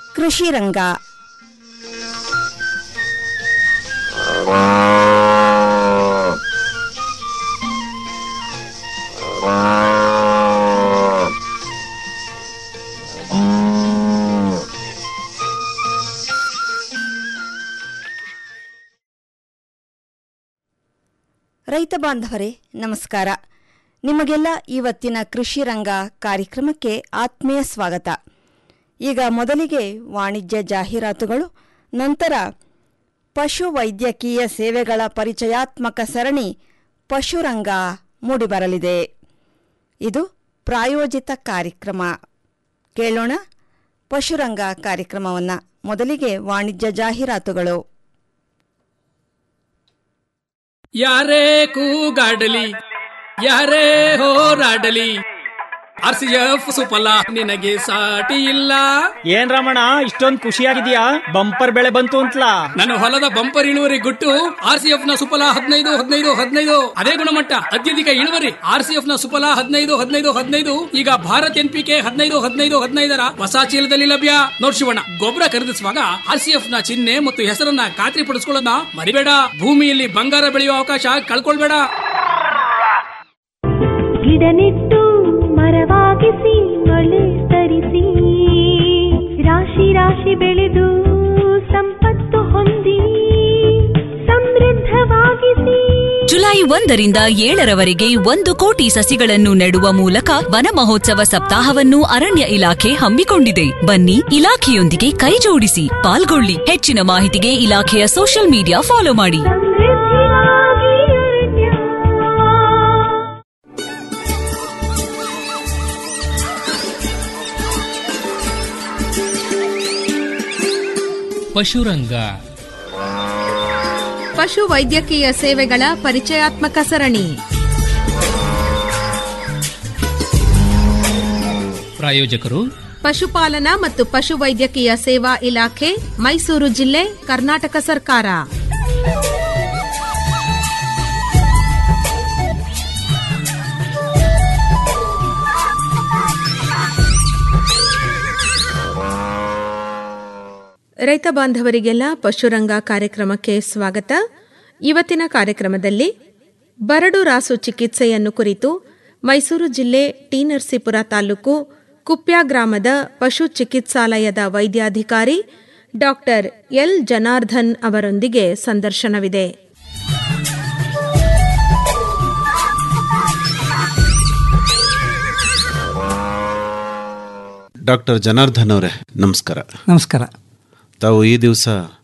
ಕೃಷಿ ರಂಗ ರೈತ ಬಾಂಧವರೇ ನಮಸ್ಕಾರ ನಿಮಗೆಲ್ಲ ಇವತ್ತಿನ ಕೃಷಿ ರಂಗ ಕಾರ್ಯಕ್ರಮಕ್ಕೆ ಆತ್ಮೀಯ ಸ್ವಾಗತ ಈಗ ಮೊದಲಿಗೆ ವಾಣಿಜ್ಯ ಜಾಹೀರಾತುಗಳು ನಂತರ ಪಶು ವೈದ್ಯಕೀಯ ಸೇವೆಗಳ ಪರಿಚಯಾತ್ಮಕ ಸರಣಿ ಪಶುರಂಗ ಮೂಡಿಬರಲಿದೆ ಇದು ಪ್ರಾಯೋಜಿತ ಕಾರ್ಯಕ್ರಮ ಕೇಳೋಣ ಪಶುರಂಗ ಕಾರ್ಯಕ್ರಮವನ್ನು ಮೊದಲಿಗೆ ವಾಣಿಜ್ಯ ಜಾಹೀರಾತುಗಳು ಯಾರೇ ಕೂಗಾಡಲಿ ಯಾರೇ ಹೋರಾಡಲಿ ಆರ್ ಸಿ ಎಫ್ ಸುಫಲ ನಿನಗೆ ಸಾಟಿ ಇಲ್ಲ ಏನ್ ರಮಣ ಇಷ್ಟೊಂದ್ ಖುಷಿಯಾಗಿದ್ಯಾ ಬಂಪರ್ ಬೆಳೆ ಬಂತು ಅಂತ್ಲಾ ನನ್ನ ಹೊಲದ ಬಂಪರ್ ಇಳುವರಿ ಗುಟ್ಟು ಆರ್ ಸಿ ಎಫ್ ನ ಸುಫಲ ಹದಿನೈದು ಹದಿನೈದು ಹದಿನೈದು ಅದೇ ಗುಣಮಟ್ಟ ಅತ್ಯಧಿಕ ಇಳುವರಿ ಆರ್ ಸಿ ಎಫ್ ನ ಸುಫಲ ಹದಿನೈದು ಹದಿನೈದು ಹದಿನೈದು ಈಗ ಭಾರತ್ ಎನ್ ಪಿ ಕೆ ಹದಿನೈದು ಹದಿನೈದು ಹದಿನೈದರ ಹೊಸ ಚೀಲದಲ್ಲಿ ಲಭ್ಯ ನೋಡ್ ಶಿವಣ್ಣ ಗೊಬ್ಬರ ಖರೀದಿಸುವಾಗ ಆರ್ ಸಿ ಎಫ್ ನ ಚಿಹ್ನೆ ಮತ್ತು ಹೆಸರನ್ನ ಖಾತ್ರಿ ಪಡಿಸ್ಕೊಳ್ಳೋದನ್ನ ಮರಿಬೇಡ ಭೂಮಿಯಲ್ಲಿ ಬಂಗಾರ ಬೆಳೆಯುವ ಅವಕಾಶ ಕಳ್ಕೊಳ್ಬೇಡ ಗಿಡ ನೆಟ್ಟು ಮರವಾಗಿಸಿ ಮಳೆ ತರಿಸಿ ರಾಶಿ ರಾಶಿ ಬೆಳೆದು ಸಂಪತ್ತು ಹೊಂದಿ ಸಮೃದ್ಧವಾಗಿಸಿ ಜುಲೈ ಒಂದರಿಂದ ಏಳರವರೆಗೆ ಒಂದು ಕೋಟಿ ಸಸಿಗಳನ್ನು ನೆಡುವ ಮೂಲಕ ವನ ಮಹೋತ್ಸವ ಸಪ್ತಾಹವನ್ನು ಅರಣ್ಯ ಇಲಾಖೆ ಹಮ್ಮಿಕೊಂಡಿದೆ ಬನ್ನಿ ಇಲಾಖೆಯೊಂದಿಗೆ ಕೈಜೋಡಿಸಿ ಪಾಲ್ಗೊಳ್ಳಿ ಹೆಚ್ಚಿನ ಮಾಹಿತಿಗೆ ಇಲಾಖೆಯ ಸೋಷಿಯಲ್ ಮೀಡಿಯಾ ಫಾಲೋ ಮಾಡಿ ಸಮೃದ್ಧಿಯಾಗಿ ಅರಣ್ಯ ಪಶುರಂಗ ಪಶು ವೈದ್ಯಕೀಯ ಸೇವೆಗಳ ಪರಿಚಯಾತ್ಮಕ ಸರಣಿ ಪ್ರಾಯೋಜಕರು ಪಶುಪಾಲನಾ ಮತ್ತು ಪಶು ವೈದ್ಯಕೀಯ ಸೇವಾ ಇಲಾಖೆ ಮೈಸೂರು ಜಿಲ್ಲೆ ಕರ್ನಾಟಕ ಸರ್ಕಾರ ರೈತ ಬಾಂಧವರಿಗೆಲ್ಲ ಪಶುರಂಗ ಕಾರ್ಯಕ್ರಮಕ್ಕೆ ಸ್ವಾಗತ ಇವತ್ತಿನ ಕಾರ್ಯಕ್ರಮದಲ್ಲಿ ಬರಡು ರಾಸು ಚಿಕಿತ್ಸೆಯನ್ನು ಕುರಿತು ಮೈಸೂರು ಜಿಲ್ಲೆ ಟಿ ನರಸೀಪುರ ತಾಲೂಕು ಕುಪ್ಯ ಗ್ರಾಮದ ಪಶು ಚಿಕಿತ್ಸಾಲಯದ ವೈದ್ಯಾಧಿಕಾರಿ ಡಾಕ್ಟರ್ ಎಲ್ ಜನಾರ್ದನ್ ಅವರೊಂದಿಗೆ ಸಂದರ್ಶನವಿದೆ ಡಾಕ್ಟರ್ ಜನಾರ್ದನ್ ಅವರೇ ನಮಸ್ಕಾರ ನಮಸ್ಕಾರ ತಾವು ಈ ದಿವಸ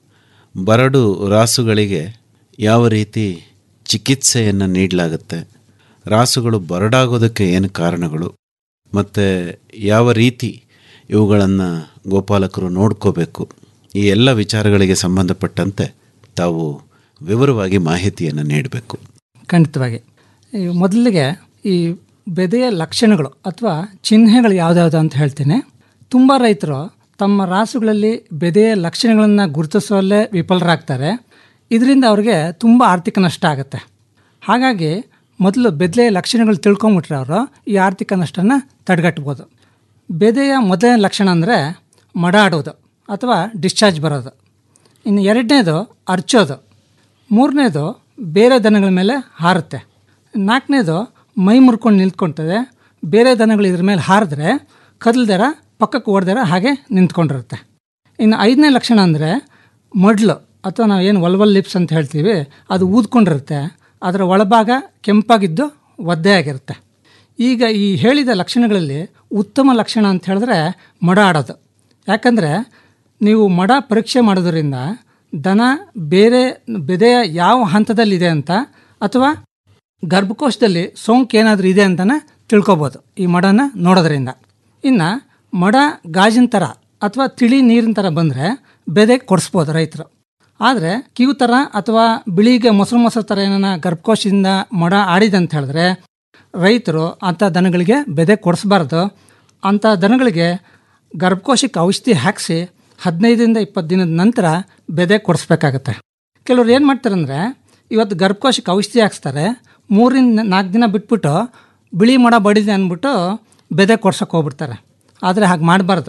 ಬರಡು ರಾಸುಗಳಿಗೆ ಯಾವ ರೀತಿ ಚಿಕಿತ್ಸೆಯನ್ನು ನೀಡಲಾಗುತ್ತೆ ರಾಸುಗಳು ಬರಡಾಗೋದಕ್ಕೆ ಏನು ಕಾರಣಗಳು ಮತ್ತು ಯಾವ ರೀತಿ ಇವುಗಳನ್ನು ಗೋಪಾಲಕರು ನೋಡ್ಕೋಬೇಕು ಈ ಎಲ್ಲ ವಿಚಾರಗಳಿಗೆ ಸಂಬಂಧಪಟ್ಟಂತೆ ತಾವು ವಿವರವಾಗಿ ಮಾಹಿತಿಯನ್ನು ನೀಡಬೇಕು ಖಂಡಿತವಾಗಿ ಈ ಮೊದಲಿಗೆ ಈ ಬೆದೆಯ ಲಕ್ಷಣಗಳು ಅಥವಾ ಚಿಹ್ನೆಗಳು ಯಾವುದ್ಯಾವುದು ಅಂತ ಹೇಳ್ತೀನಿ ತುಂಬ ರೈತರು ತಮ್ಮ ರಾಸುಗಳಲ್ಲಿ ಬೆದೆಯ ಲಕ್ಷಣಗಳನ್ನು ಗುರುತಿಸುವಲ್ಲೇ ವಿಫಲರಾಗ್ತಾರೆ ಇದರಿಂದ ಅವ್ರಿಗೆ ತುಂಬ ಆರ್ಥಿಕ ನಷ್ಟ ಆಗುತ್ತೆ ಹಾಗಾಗಿ ಮೊದಲು ಬೆದೆಯ ಲಕ್ಷಣಗಳು ತಿಳ್ಕೊಂಬಿಟ್ರೆ ಅವರು ಈ ಆರ್ಥಿಕ ನಷ್ಟನ ತಡೆಗಟ್ಬೋದು ಬೆದೆಯ ಮೊದಲನೇ ಲಕ್ಷಣ ಅಂದರೆ ಮಡ ಆಡೋದು ಅಥವಾ ಡಿಸ್ಚಾರ್ಜ್ ಬರೋದು ಇನ್ನು ಎರಡನೇದು ಅರ್ಚೋದು ಮೂರನೇದು ಬೇರೆ ದನಗಳ ಮೇಲೆ ಹಾರುತ್ತೆ ನಾಲ್ಕನೇದು ಮೈ ಮುರ್ಕೊಂಡು ನಿಂತ್ಕೊಳ್ತದೆ ಬೇರೆ ದನಗಳು ಇದ್ರ ಮೇಲೆ ಹಾರಿದ್ರೆ ಕದಲ್ದರ ಪಕ್ಕಕ್ಕೆ ಓಡ್ದರ ಹಾಗೆ ನಿಂತ್ಕೊಂಡಿರುತ್ತೆ ಇನ್ನು ಐದನೇ ಲಕ್ಷಣ ಅಂದರೆ ಮಡ್ಲು ಅಥವಾ ನಾವು ಏನು ಒಲ್ವಲ್ ಲಿಪ್ಸ್ ಅಂತ ಹೇಳ್ತೀವಿ ಅದು ಊದ್ಕೊಂಡಿರುತ್ತೆ ಅದರ ಒಳಭಾಗ ಕೆಂಪಾಗಿದ್ದು ಒದ್ದೆ ಆಗಿರುತ್ತೆ ಈಗ ಈ ಹೇಳಿದ ಲಕ್ಷಣಗಳಲ್ಲಿ ಉತ್ತಮ ಲಕ್ಷಣ ಅಂತ ಹೇಳಿದ್ರೆ ಮಡ ಆಡೋದು ಯಾಕಂದರೆ ನೀವು ಮಡ ಪರೀಕ್ಷೆ ಮಾಡೋದ್ರಿಂದ ದನ ಬೇರೆ ಬೆದೆಯ ಯಾವ ಹಂತದಲ್ಲಿದೆ ಅಂತ ಅಥವಾ ಗರ್ಭಕೋಶದಲ್ಲಿ ಸೋಂಕು ಏನಾದರೂ ಇದೆ ಅಂತಲೇ ತಿಳ್ಕೊಬೋದು ಈ ಮಡನ ನೋಡೋದ್ರಿಂದ ಇನ್ನು ಮಡ ಗಾಜಿನ ಥರ ಅಥವಾ ತಿಳಿ ನೀರಿನ ಥರ ಬಂದರೆ ಬೆದೆ ಕೊಡಿಸ್ಬೋದು ರೈತರು ಆದರೆ ಕಿವು ಥರ ಅಥವಾ ಬಿಳಿಗೆ ಮೊಸರು ಮೊಸರು ಥರ ಏನಾನ ಗರ್ಭಕೋಶದಿಂದ ಮಡ ಆಡಿದೆ ಅಂತ ಹೇಳಿದ್ರೆ ರೈತರು ಅಂಥ ದನಗಳಿಗೆ ಬೆದೆ ಕೊಡಿಸ್ಬಾರ್ದು ಅಂಥ ದನಗಳಿಗೆ ಗರ್ಭಕೋಶಕ್ಕೆ ಔಷಧಿ ಹಾಕಿಸಿ ಹದಿನೈದರಿಂದ ಇಪ್ಪತ್ತು ದಿನದ ನಂತರ ಬೆದೆ ಕೊಡಿಸ್ಬೇಕಾಗತ್ತೆ ಕೆಲವ್ರು ಏನು ಮಾಡ್ತಾರಂದರೆ ಇವತ್ತು ಗರ್ಭಕೋಶಕ್ಕೆ ಔಷಧಿ ಹಾಕ್ಸ್ತಾರೆ ಮೂರಿಂದ ನಾಲ್ಕು ದಿನ ಬಿಟ್ಬಿಟ್ಟು ಬಿಳಿ ಮಡ ಬಡಿದೆ ಅಂದ್ಬಿಟ್ಟು ಬೆದೆ ಕೊಡ್ಸೋಕೆ ಹೋಗ್ಬಿಡ್ತಾರೆ ಆದರೆ ಹಾಗೆ ಮಾಡಬಾರ್ದು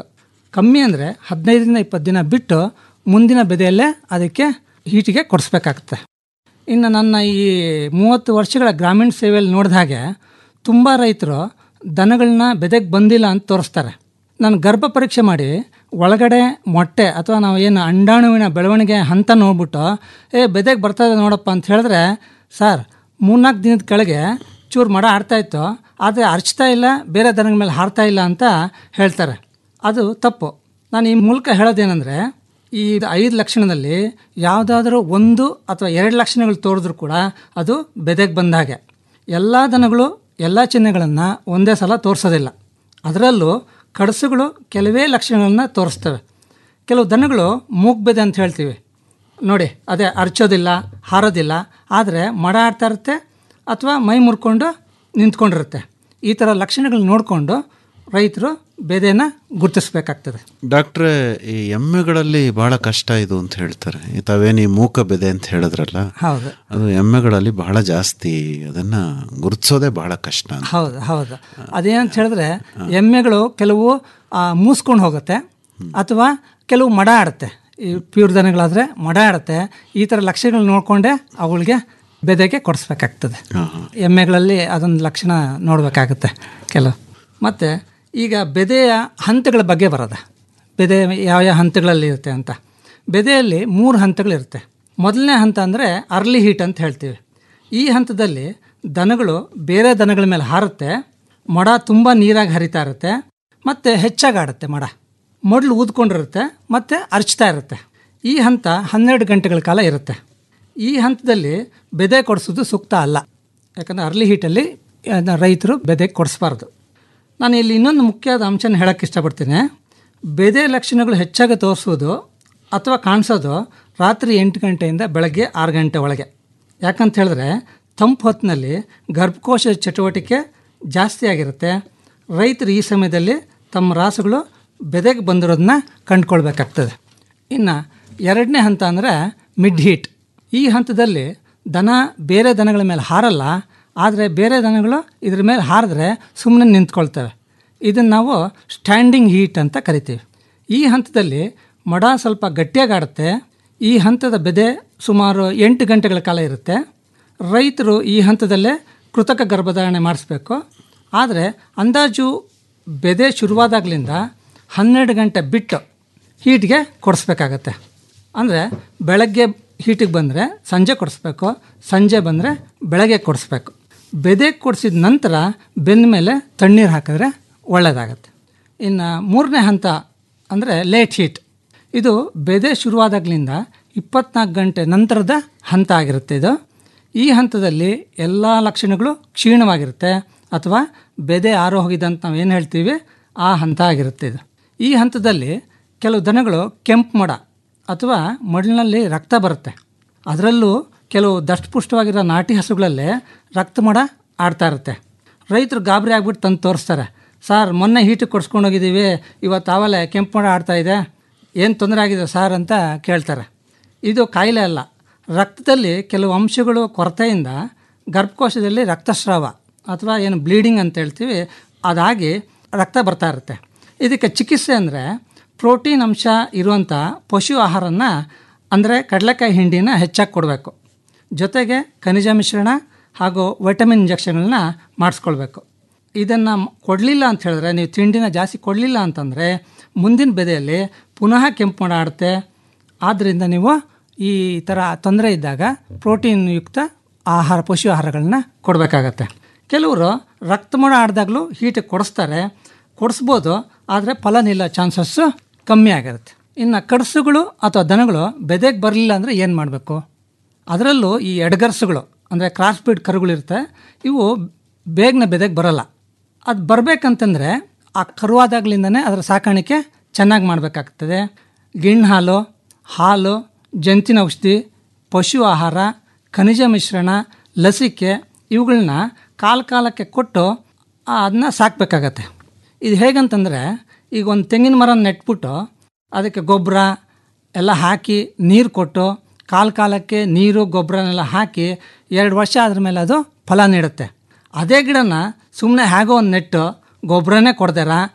ಕಮ್ಮಿ ಅಂದರೆ ಹದಿನೈದರಿಂದ ಇಪ್ಪತ್ತು ದಿನ ಬಿಟ್ಟು ಮುಂದಿನ ಬೆದೆಯಲ್ಲೇ ಅದಕ್ಕೆ ಹೀಟಿಗೆ ಕೊಡಿಸ್ಬೇಕಾಗುತ್ತೆ ಇನ್ನು ನನ್ನ ಈ ಮೂವತ್ತು ವರ್ಷಗಳ ಗ್ರಾಮೀಣ ಸೇವೆಯಲ್ಲಿ ನೋಡಿದ ಹಾಗೆ ತುಂಬ ರೈತರು ದನಗಳನ್ನ ಬೆದೆಗೆ ಬಂದಿಲ್ಲ ಅಂತ ತೋರಿಸ್ತಾರೆ ನಾನು ಗರ್ಭ ಪರೀಕ್ಷೆ ಮಾಡಿ ಒಳಗಡೆ ಮೊಟ್ಟೆ ಅಥವಾ ನಾವು ಏನು ಅಂಡಾಣುವಿನ ಬೆಳವಣಿಗೆ ಹಂತ ನೋಡ್ಬಿಟ್ಟು ಏ ಬೆದೆಗೆ ಬರ್ತದೆ ನೋಡಪ್ಪ ಅಂತ ಹೇಳಿದ್ರೆ ಸರ್ ಮೂರ್ನಾಲ್ಕು ದಿನದ ಕೆಳಗೆ ಚೂರು ಮಡ ಆಡ್ತಾ ಇತ್ತು ಆದರೆ ಅರ್ಚ್ತಾ ಇಲ್ಲ ಬೇರೆ ದನಗಳ ಮೇಲೆ ಹಾರ್ತಾ ಇಲ್ಲ ಅಂತ ಹೇಳ್ತಾರೆ ಅದು ತಪ್ಪು ನಾನು ಈ ಮೂಲಕ ಹೇಳೋದೇನೆಂದರೆ ಈ ಐದು ಲಕ್ಷಣದಲ್ಲಿ ಯಾವುದಾದ್ರೂ ಒಂದು ಅಥವಾ ಎರಡು ಲಕ್ಷಣಗಳು ತೋರಿದ್ರೂ ಕೂಡ ಅದು ಬೆದೆಗೆ ಬಂದ ಹಾಗೆ ಎಲ್ಲ ದನಗಳು ಎಲ್ಲ ಚಿಹ್ನೆಗಳನ್ನು ಒಂದೇ ಸಲ ತೋರಿಸೋದಿಲ್ಲ ಅದರಲ್ಲೂ ಕಡಸುಗಳು ಕೆಲವೇ ಲಕ್ಷಣಗಳನ್ನು ತೋರಿಸ್ತವೆ ಕೆಲವು ದನಗಳು ಮೂಗ್ಬೆದೆ ಅಂತ ಹೇಳ್ತೀವಿ ನೋಡಿ ಅದೇ ಅರ್ಚೋದಿಲ್ಲ ಹಾರೋದಿಲ್ಲ ಆದರೆ ಮಡ ಆಡ್ತಾ ಇರುತ್ತೆ ಅಥವಾ ಮೈ ಮುರ್ಕೊಂಡು ನಿಂತ್ಕೊಂಡಿರುತ್ತೆ ಈ ಥರ ಲಕ್ಷಣಗಳು ನೋಡಿಕೊಂಡು ರೈತರು ಬೆದೆನ ಗುರುತಿಸ್ಬೇಕಾಗ್ತದೆ ಡಾಕ್ಟ್ರೆ ಈ ಎಮ್ಮೆಗಳಲ್ಲಿ ಬಹಳ ಕಷ್ಟ ಇದು ಅಂತ ಹೇಳ್ತಾರೆ ಈ ತಾವೇನು ಈ ಮೂಕ ಬೆದೆ ಅಂತ ಹೇಳಿದ್ರಲ್ಲ ಹೌದು ಅದು ಎಮ್ಮೆಗಳಲ್ಲಿ ಬಹಳ ಜಾಸ್ತಿ ಅದನ್ನ ಗುರುತಿಸೋದೇ ಬಹಳ ಕಷ್ಟ ಅಂತ. ಹೌದು ಹೌದು ಅದೇನಂತ ಹೇಳಿದ್ರೆ ಎಮ್ಮೆಗಳು ಕೆಲವು ಮೂಸ್ಕೊಂಡು ಹೋಗುತ್ತೆ ಅಥವಾ ಕೆಲವು ಮಡ ಆಡುತ್ತೆ ಈ ಪ್ಯೂರ್ ದನಗಳಾದರೆ ಮಡ ಆಡುತ್ತೆ ಈ ಥರ ಲಕ್ಷಣಗಳು ನೋಡಿಕೊಂಡೇ ಅವುಗಳಿಗೆ ಬೆದೆಗೆ ಕೊಡಿಸ್ಬೇಕಾಗ್ತದೆ ಎಮ್ಮೆಗಳಲ್ಲಿ ಅದೊಂದು ಲಕ್ಷಣ ನೋಡಬೇಕಾಗುತ್ತೆ ಕೆಲವು ಮತ್ತು ಈಗ ಬೆದೆಯ ಹಂತಗಳ ಬಗ್ಗೆ ಬರೋದ ಬೆದೆ ಯಾವ ಯಾವ ಹಂತಗಳಲ್ಲಿ ಇರುತ್ತೆ ಅಂತ ಬೆದೆಯಲ್ಲಿ ಮೂರು ಹಂತಗಳಿರುತ್ತೆ ಮೊದಲನೇ ಹಂತ ಅಂದರೆ ಅರ್ಲಿ ಹೀಟ್ ಅಂತ ಹೇಳ್ತೀವಿ ಈ ಹಂತದಲ್ಲಿ ದನಗಳು ಬೇರೆ ದನಗಳ ಮೇಲೆ ಹಾರುತ್ತೆ ಮಡ ತುಂಬ ನೀರಾಗಿ ಹರಿತಾ ಇರುತ್ತೆ ಮತ್ತು ಹೆಚ್ಚಾಗಿ ಆಡುತ್ತೆ ಮಡ ಮೊದಲು ಊದ್ಕೊಂಡಿರುತ್ತೆ ಮತ್ತು ಅರ್ಚ್ತಾ ಇರುತ್ತೆ ಈ ಹಂತ ಹನ್ನೆರಡು ಗಂಟೆಗಳ ಕಾಲ ಇರುತ್ತೆ ಈ ಹಂತದಲ್ಲಿ ಬೆದೆ ಕೊಡಿಸೋದು ಸೂಕ್ತ ಅಲ್ಲ ಯಾಕಂದರೆ ಅರ್ಲಿ ಹೀಟಲ್ಲಿ ಅದನ್ನ ರೈತರು ಬೆದೆ ಕೊಡಿಸ್ಬಾರ್ದು ನಾನು ಇಲ್ಲಿ ಇನ್ನೊಂದು ಮುಖ್ಯವಾದ ಅಂಶನ ಹೇಳೋಕ್ಕೆ ಇಷ್ಟಪಡ್ತೀನಿ ಬೆದೆ ಲಕ್ಷಣಗಳು ಹೆಚ್ಚಾಗಿ ತೋರಿಸೋದು ಅಥವಾ ಕಾಣಿಸೋದು ರಾತ್ರಿ ಎಂಟು ಗಂಟೆಯಿಂದ ಬೆಳಗ್ಗೆ ಆರು ಗಂಟೆ ಒಳಗೆ ಯಾಕಂತ ಹೇಳಿದ್ರೆ ತಂಪು ಹೊತ್ತಿನಲ್ಲಿ ಗರ್ಭಕೋಶದ ಚಟುವಟಿಕೆ ಜಾಸ್ತಿ ಆಗಿರುತ್ತೆ ರೈತರು ಈ ಸಮಯದಲ್ಲಿ ತಮ್ಮ ರಾಸುಗಳು ಬೆದೆಗೆ ಬಂದಿರೋದನ್ನ ಕಂಡುಕೊಳ್ಬೇಕಾಗ್ತದೆ ಇನ್ನು ಎರಡನೇ ಹಂತ ಅಂದರೆ ಮಿಡ್ ಹೀಟ್ ಈ ಹಂತದಲ್ಲಿ ದನ ಬೇರೆ ದನಗಳ ಮೇಲೆ ಹಾರಲ್ಲ ಆದರೆ ಬೇರೆ ದನಗಳು ಇದ್ರ ಮೇಲೆ ಹಾರಿದ್ರೆ ಸುಮ್ಮನೆ ನಿಂತ್ಕೊಳ್ತವೆ ಇದನ್ನು ನಾವು ಸ್ಟ್ಯಾಂಡಿಂಗ್ ಹೀಟ್ ಅಂತ ಕರಿತೀವಿ ಈ ಹಂತದಲ್ಲಿ ಮಡ ಸ್ವಲ್ಪ ಗಟ್ಟಿಯಾಗಿ ಆಡುತ್ತೆ ಈ ಹಂತದ ಬೆದೆ ಸುಮಾರು ಎಂಟು ಗಂಟೆಗಳ ಕಾಲ ಇರುತ್ತೆ ರೈತರು ಈ ಹಂತದಲ್ಲೇ ಕೃತಕ ಗರ್ಭಧಾರಣೆ ಮಾಡಿಸ್ಬೇಕು ಆದರೆ ಅಂದಾಜು ಬೆದೆ ಶುರುವಾದಾಗಲಿಂದ ಹನ್ನೆರಡು ಗಂಟೆ ಬಿಟ್ಟು ಹೀಟ್ಗೆ ಕೊಡಿಸ್ಬೇಕಾಗತ್ತೆ ಅಂದರೆ ಬೆಳಗ್ಗೆ ಹೀಟಿಗೆ ಬಂದರೆ ಸಂಜೆ ಕೊಡಿಸ್ಬೇಕು ಸಂಜೆ ಬಂದರೆ ಬೆಳಗ್ಗೆ ಕೊಡಿಸ್ಬೇಕು ಬೆದೆ ಕೊಡಿಸಿದ ನಂತರ ಬೆಂದ ಮೇಲೆ ತಣ್ಣೀರು ಹಾಕಿದ್ರೆ ಒಳ್ಳೆಯದಾಗತ್ತೆ ಇನ್ನು ಮೂರನೇ ಹಂತ ಅಂದರೆ ಲೇಟ್ ಹೀಟ್ ಇದು ಬೆದೆ ಶುರುವಾದಾಗಲಿಂದ ಇಪ್ಪತ್ನಾಲ್ಕು ಗಂಟೆ ನಂತರದ ಹಂತ ಆಗಿರುತ್ತೆ ಇದು ಈ ಹಂತದಲ್ಲಿ ಎಲ್ಲ ಲಕ್ಷಣಗಳು ಕ್ಷೀಣವಾಗಿರುತ್ತೆ ಅಥವಾ ಬೆದೆ ಆರೋ ಹೋಗಿದೆ ಅಂತ ನಾವು ಏನು ಹೇಳ್ತೀವಿ ಆ ಹಂತ ಆಗಿರುತ್ತೆ ಇದು ಈ ಹಂತದಲ್ಲಿ ಕೆಲವು ದನಗಳು ಕೆಂಪು ಮಡ ಅಥವಾ ಮಡಿಲಿನಲ್ಲಿ ರಕ್ತ ಬರುತ್ತೆ ಅದರಲ್ಲೂ ಕೆಲವು ದಷ್ಟಪುಷ್ಟವಾಗಿರೋ ನಾಟಿ ಹಸುಗಳಲ್ಲೇ ರಕ್ತ ಮಡ ಆಡ್ತಾ ಇರುತ್ತೆ ರೈತರು ಗಾಬರಿ ಆಗ್ಬಿಟ್ಟು ತಂದು ತೋರಿಸ್ತಾರೆ ಸರ್ ಮೊನ್ನೆ ಹೀಟಿಗೆ ಕೊಡ್ಸ್ಕೊಂಡು ಹೋಗಿದ್ದೀವಿ ಇವತ್ತು ಆವಲೆ ಕೆಂಪು ಮಡ ಆಡ್ತಾ ಇದೆ ಏನು ತೊಂದರೆ ಆಗಿದೆ ಸರ್ ಅಂತ ಕೇಳ್ತಾರೆ ಇದು ಕಾಯಿಲೆ ಅಲ್ಲ ರಕ್ತದಲ್ಲಿ ಕೆಲವು ಅಂಶಗಳು ಕೊರತೆಯಿಂದ ಗರ್ಭಕೋಶದಲ್ಲಿ ರಕ್ತಸ್ರಾವ ಅಥವಾ ಏನು ಬ್ಲೀಡಿಂಗ್ ಅಂತ ಹೇಳ್ತೀವಿ ಅದಾಗಿ ರಕ್ತ ಬರ್ತಾ ಇರುತ್ತೆ ಇದಕ್ಕೆ ಚಿಕಿತ್ಸೆ ಅಂದರೆ ಪ್ರೋಟೀನ್ ಅಂಶ ಇರುವಂಥ ಪಶು ಆಹಾರನ ಅಂದರೆ ಕಡಲೆಕಾಯಿ ಹಿಂಡಿನ ಹೆಚ್ಚಾಗಿ ಕೊಡಬೇಕು ಜೊತೆಗೆ ಖನಿಜ ಮಿಶ್ರಣ ಹಾಗೂ ವಿಟಮಿನ್ ಇಂಜೆಕ್ಷನ್ಗಳನ್ನ ಮಾಡಿಸ್ಕೊಳ್ಬೇಕು ಇದನ್ನು ಕೊಡಲಿಲ್ಲ ಅಂತ ಹೇಳಿದ್ರೆ ನೀವು ತಿಂಡಿನ ಜಾಸ್ತಿ ಕೊಡಲಿಲ್ಲ ಅಂತಂದರೆ ಮುಂದಿನ ಬೆದೆಯಲ್ಲಿ ಪುನಃ ಕೆಂಪು ಮಾಡ ಆಡುತ್ತೆ ಆದ್ದರಿಂದ ನೀವು ಈ ಥರ ತೊಂದರೆ ಇದ್ದಾಗ ಪ್ರೋಟೀನ್ ಯುಕ್ತ ಆಹಾರ ಪಶು ಆಹಾರಗಳನ್ನ ಕೊಡಬೇಕಾಗತ್ತೆ ಕೆಲವರು ರಕ್ತಮೋಡ ಆಡಿದಾಗಲೂ ಹೀಟಿಗೆ ಕೊಡಿಸ್ತಾರೆ ಕೊಡಿಸ್ಬೋದು ಆದರೆ ಫಲ ನಿಲ್ಲೋ ಚಾನ್ಸಸ್ಸು ಕಮ್ಮಿ ಆಗಿರುತ್ತೆ ಇನ್ನು ಕಡಸುಗಳು ಅಥವಾ ದನಗಳು ಬೆದೆಗೆ ಬರಲಿಲ್ಲ ಅಂದರೆ ಏನು ಮಾಡಬೇಕು ಅದರಲ್ಲೂ ಈ ಎಡಗರ್ಸುಗಳು ಅಂದರೆ ಕ್ರಾಸ್ ಬೀಡ್ ಕರುಗಳಿರುತ್ತೆ ಇವು ಬೇಗನೆ ಬೆದೆಗೆ ಬರೋಲ್ಲ ಅದು ಬರಬೇಕಂತಂದರೆ ಆ ಕರುವಾದಾಗ್ಲಿಂದನೇ ಅದರ ಸಾಕಾಣಿಕೆ ಚೆನ್ನಾಗಿ ಮಾಡಬೇಕಾಗ್ತದೆ ಗಿಣ್ಣು ಹಾಲು ಹಾಲು ಜಂತಿನ ಔಷಧಿ ಪಶು ಆಹಾರ ಖನಿಜ ಮಿಶ್ರಣ ಲಸಿಕೆ ಇವುಗಳನ್ನ ಕಾಲ ಕಾಲಕ್ಕೆ ಕೊಟ್ಟು ಅದನ್ನ ಸಾಕಬೇಕಾಗತ್ತೆ ಇದು ಹೇಗಂತಂದರೆ ಈಗ ಒಂದು ತೆಂಗಿನ ಮರ ನೆಟ್ಬಿಟ್ಟು ಅದಕ್ಕೆ ಗೊಬ್ಬರ ಎಲ್ಲ ಹಾಕಿ ನೀರು ಕೊಟ್ಟು ಕಾಲ ಕಾಲಕ್ಕೆ ನೀರು ಗೊಬ್ಬರನೆಲ್ಲ ಹಾಕಿ ಎರಡು ವರ್ಷ ಆದ್ರ ಮೇಲೆ ಅದು ಫಲ ನೀಡುತ್ತೆ ಅದೇ ಗಿಡನ ಸುಮ್ಮನೆ ಹೇಗೋ ಒಂದು ನೆಟ್ಟು ಗೊಬ್ಬರನೇ ಕೊಡ್ದಾರ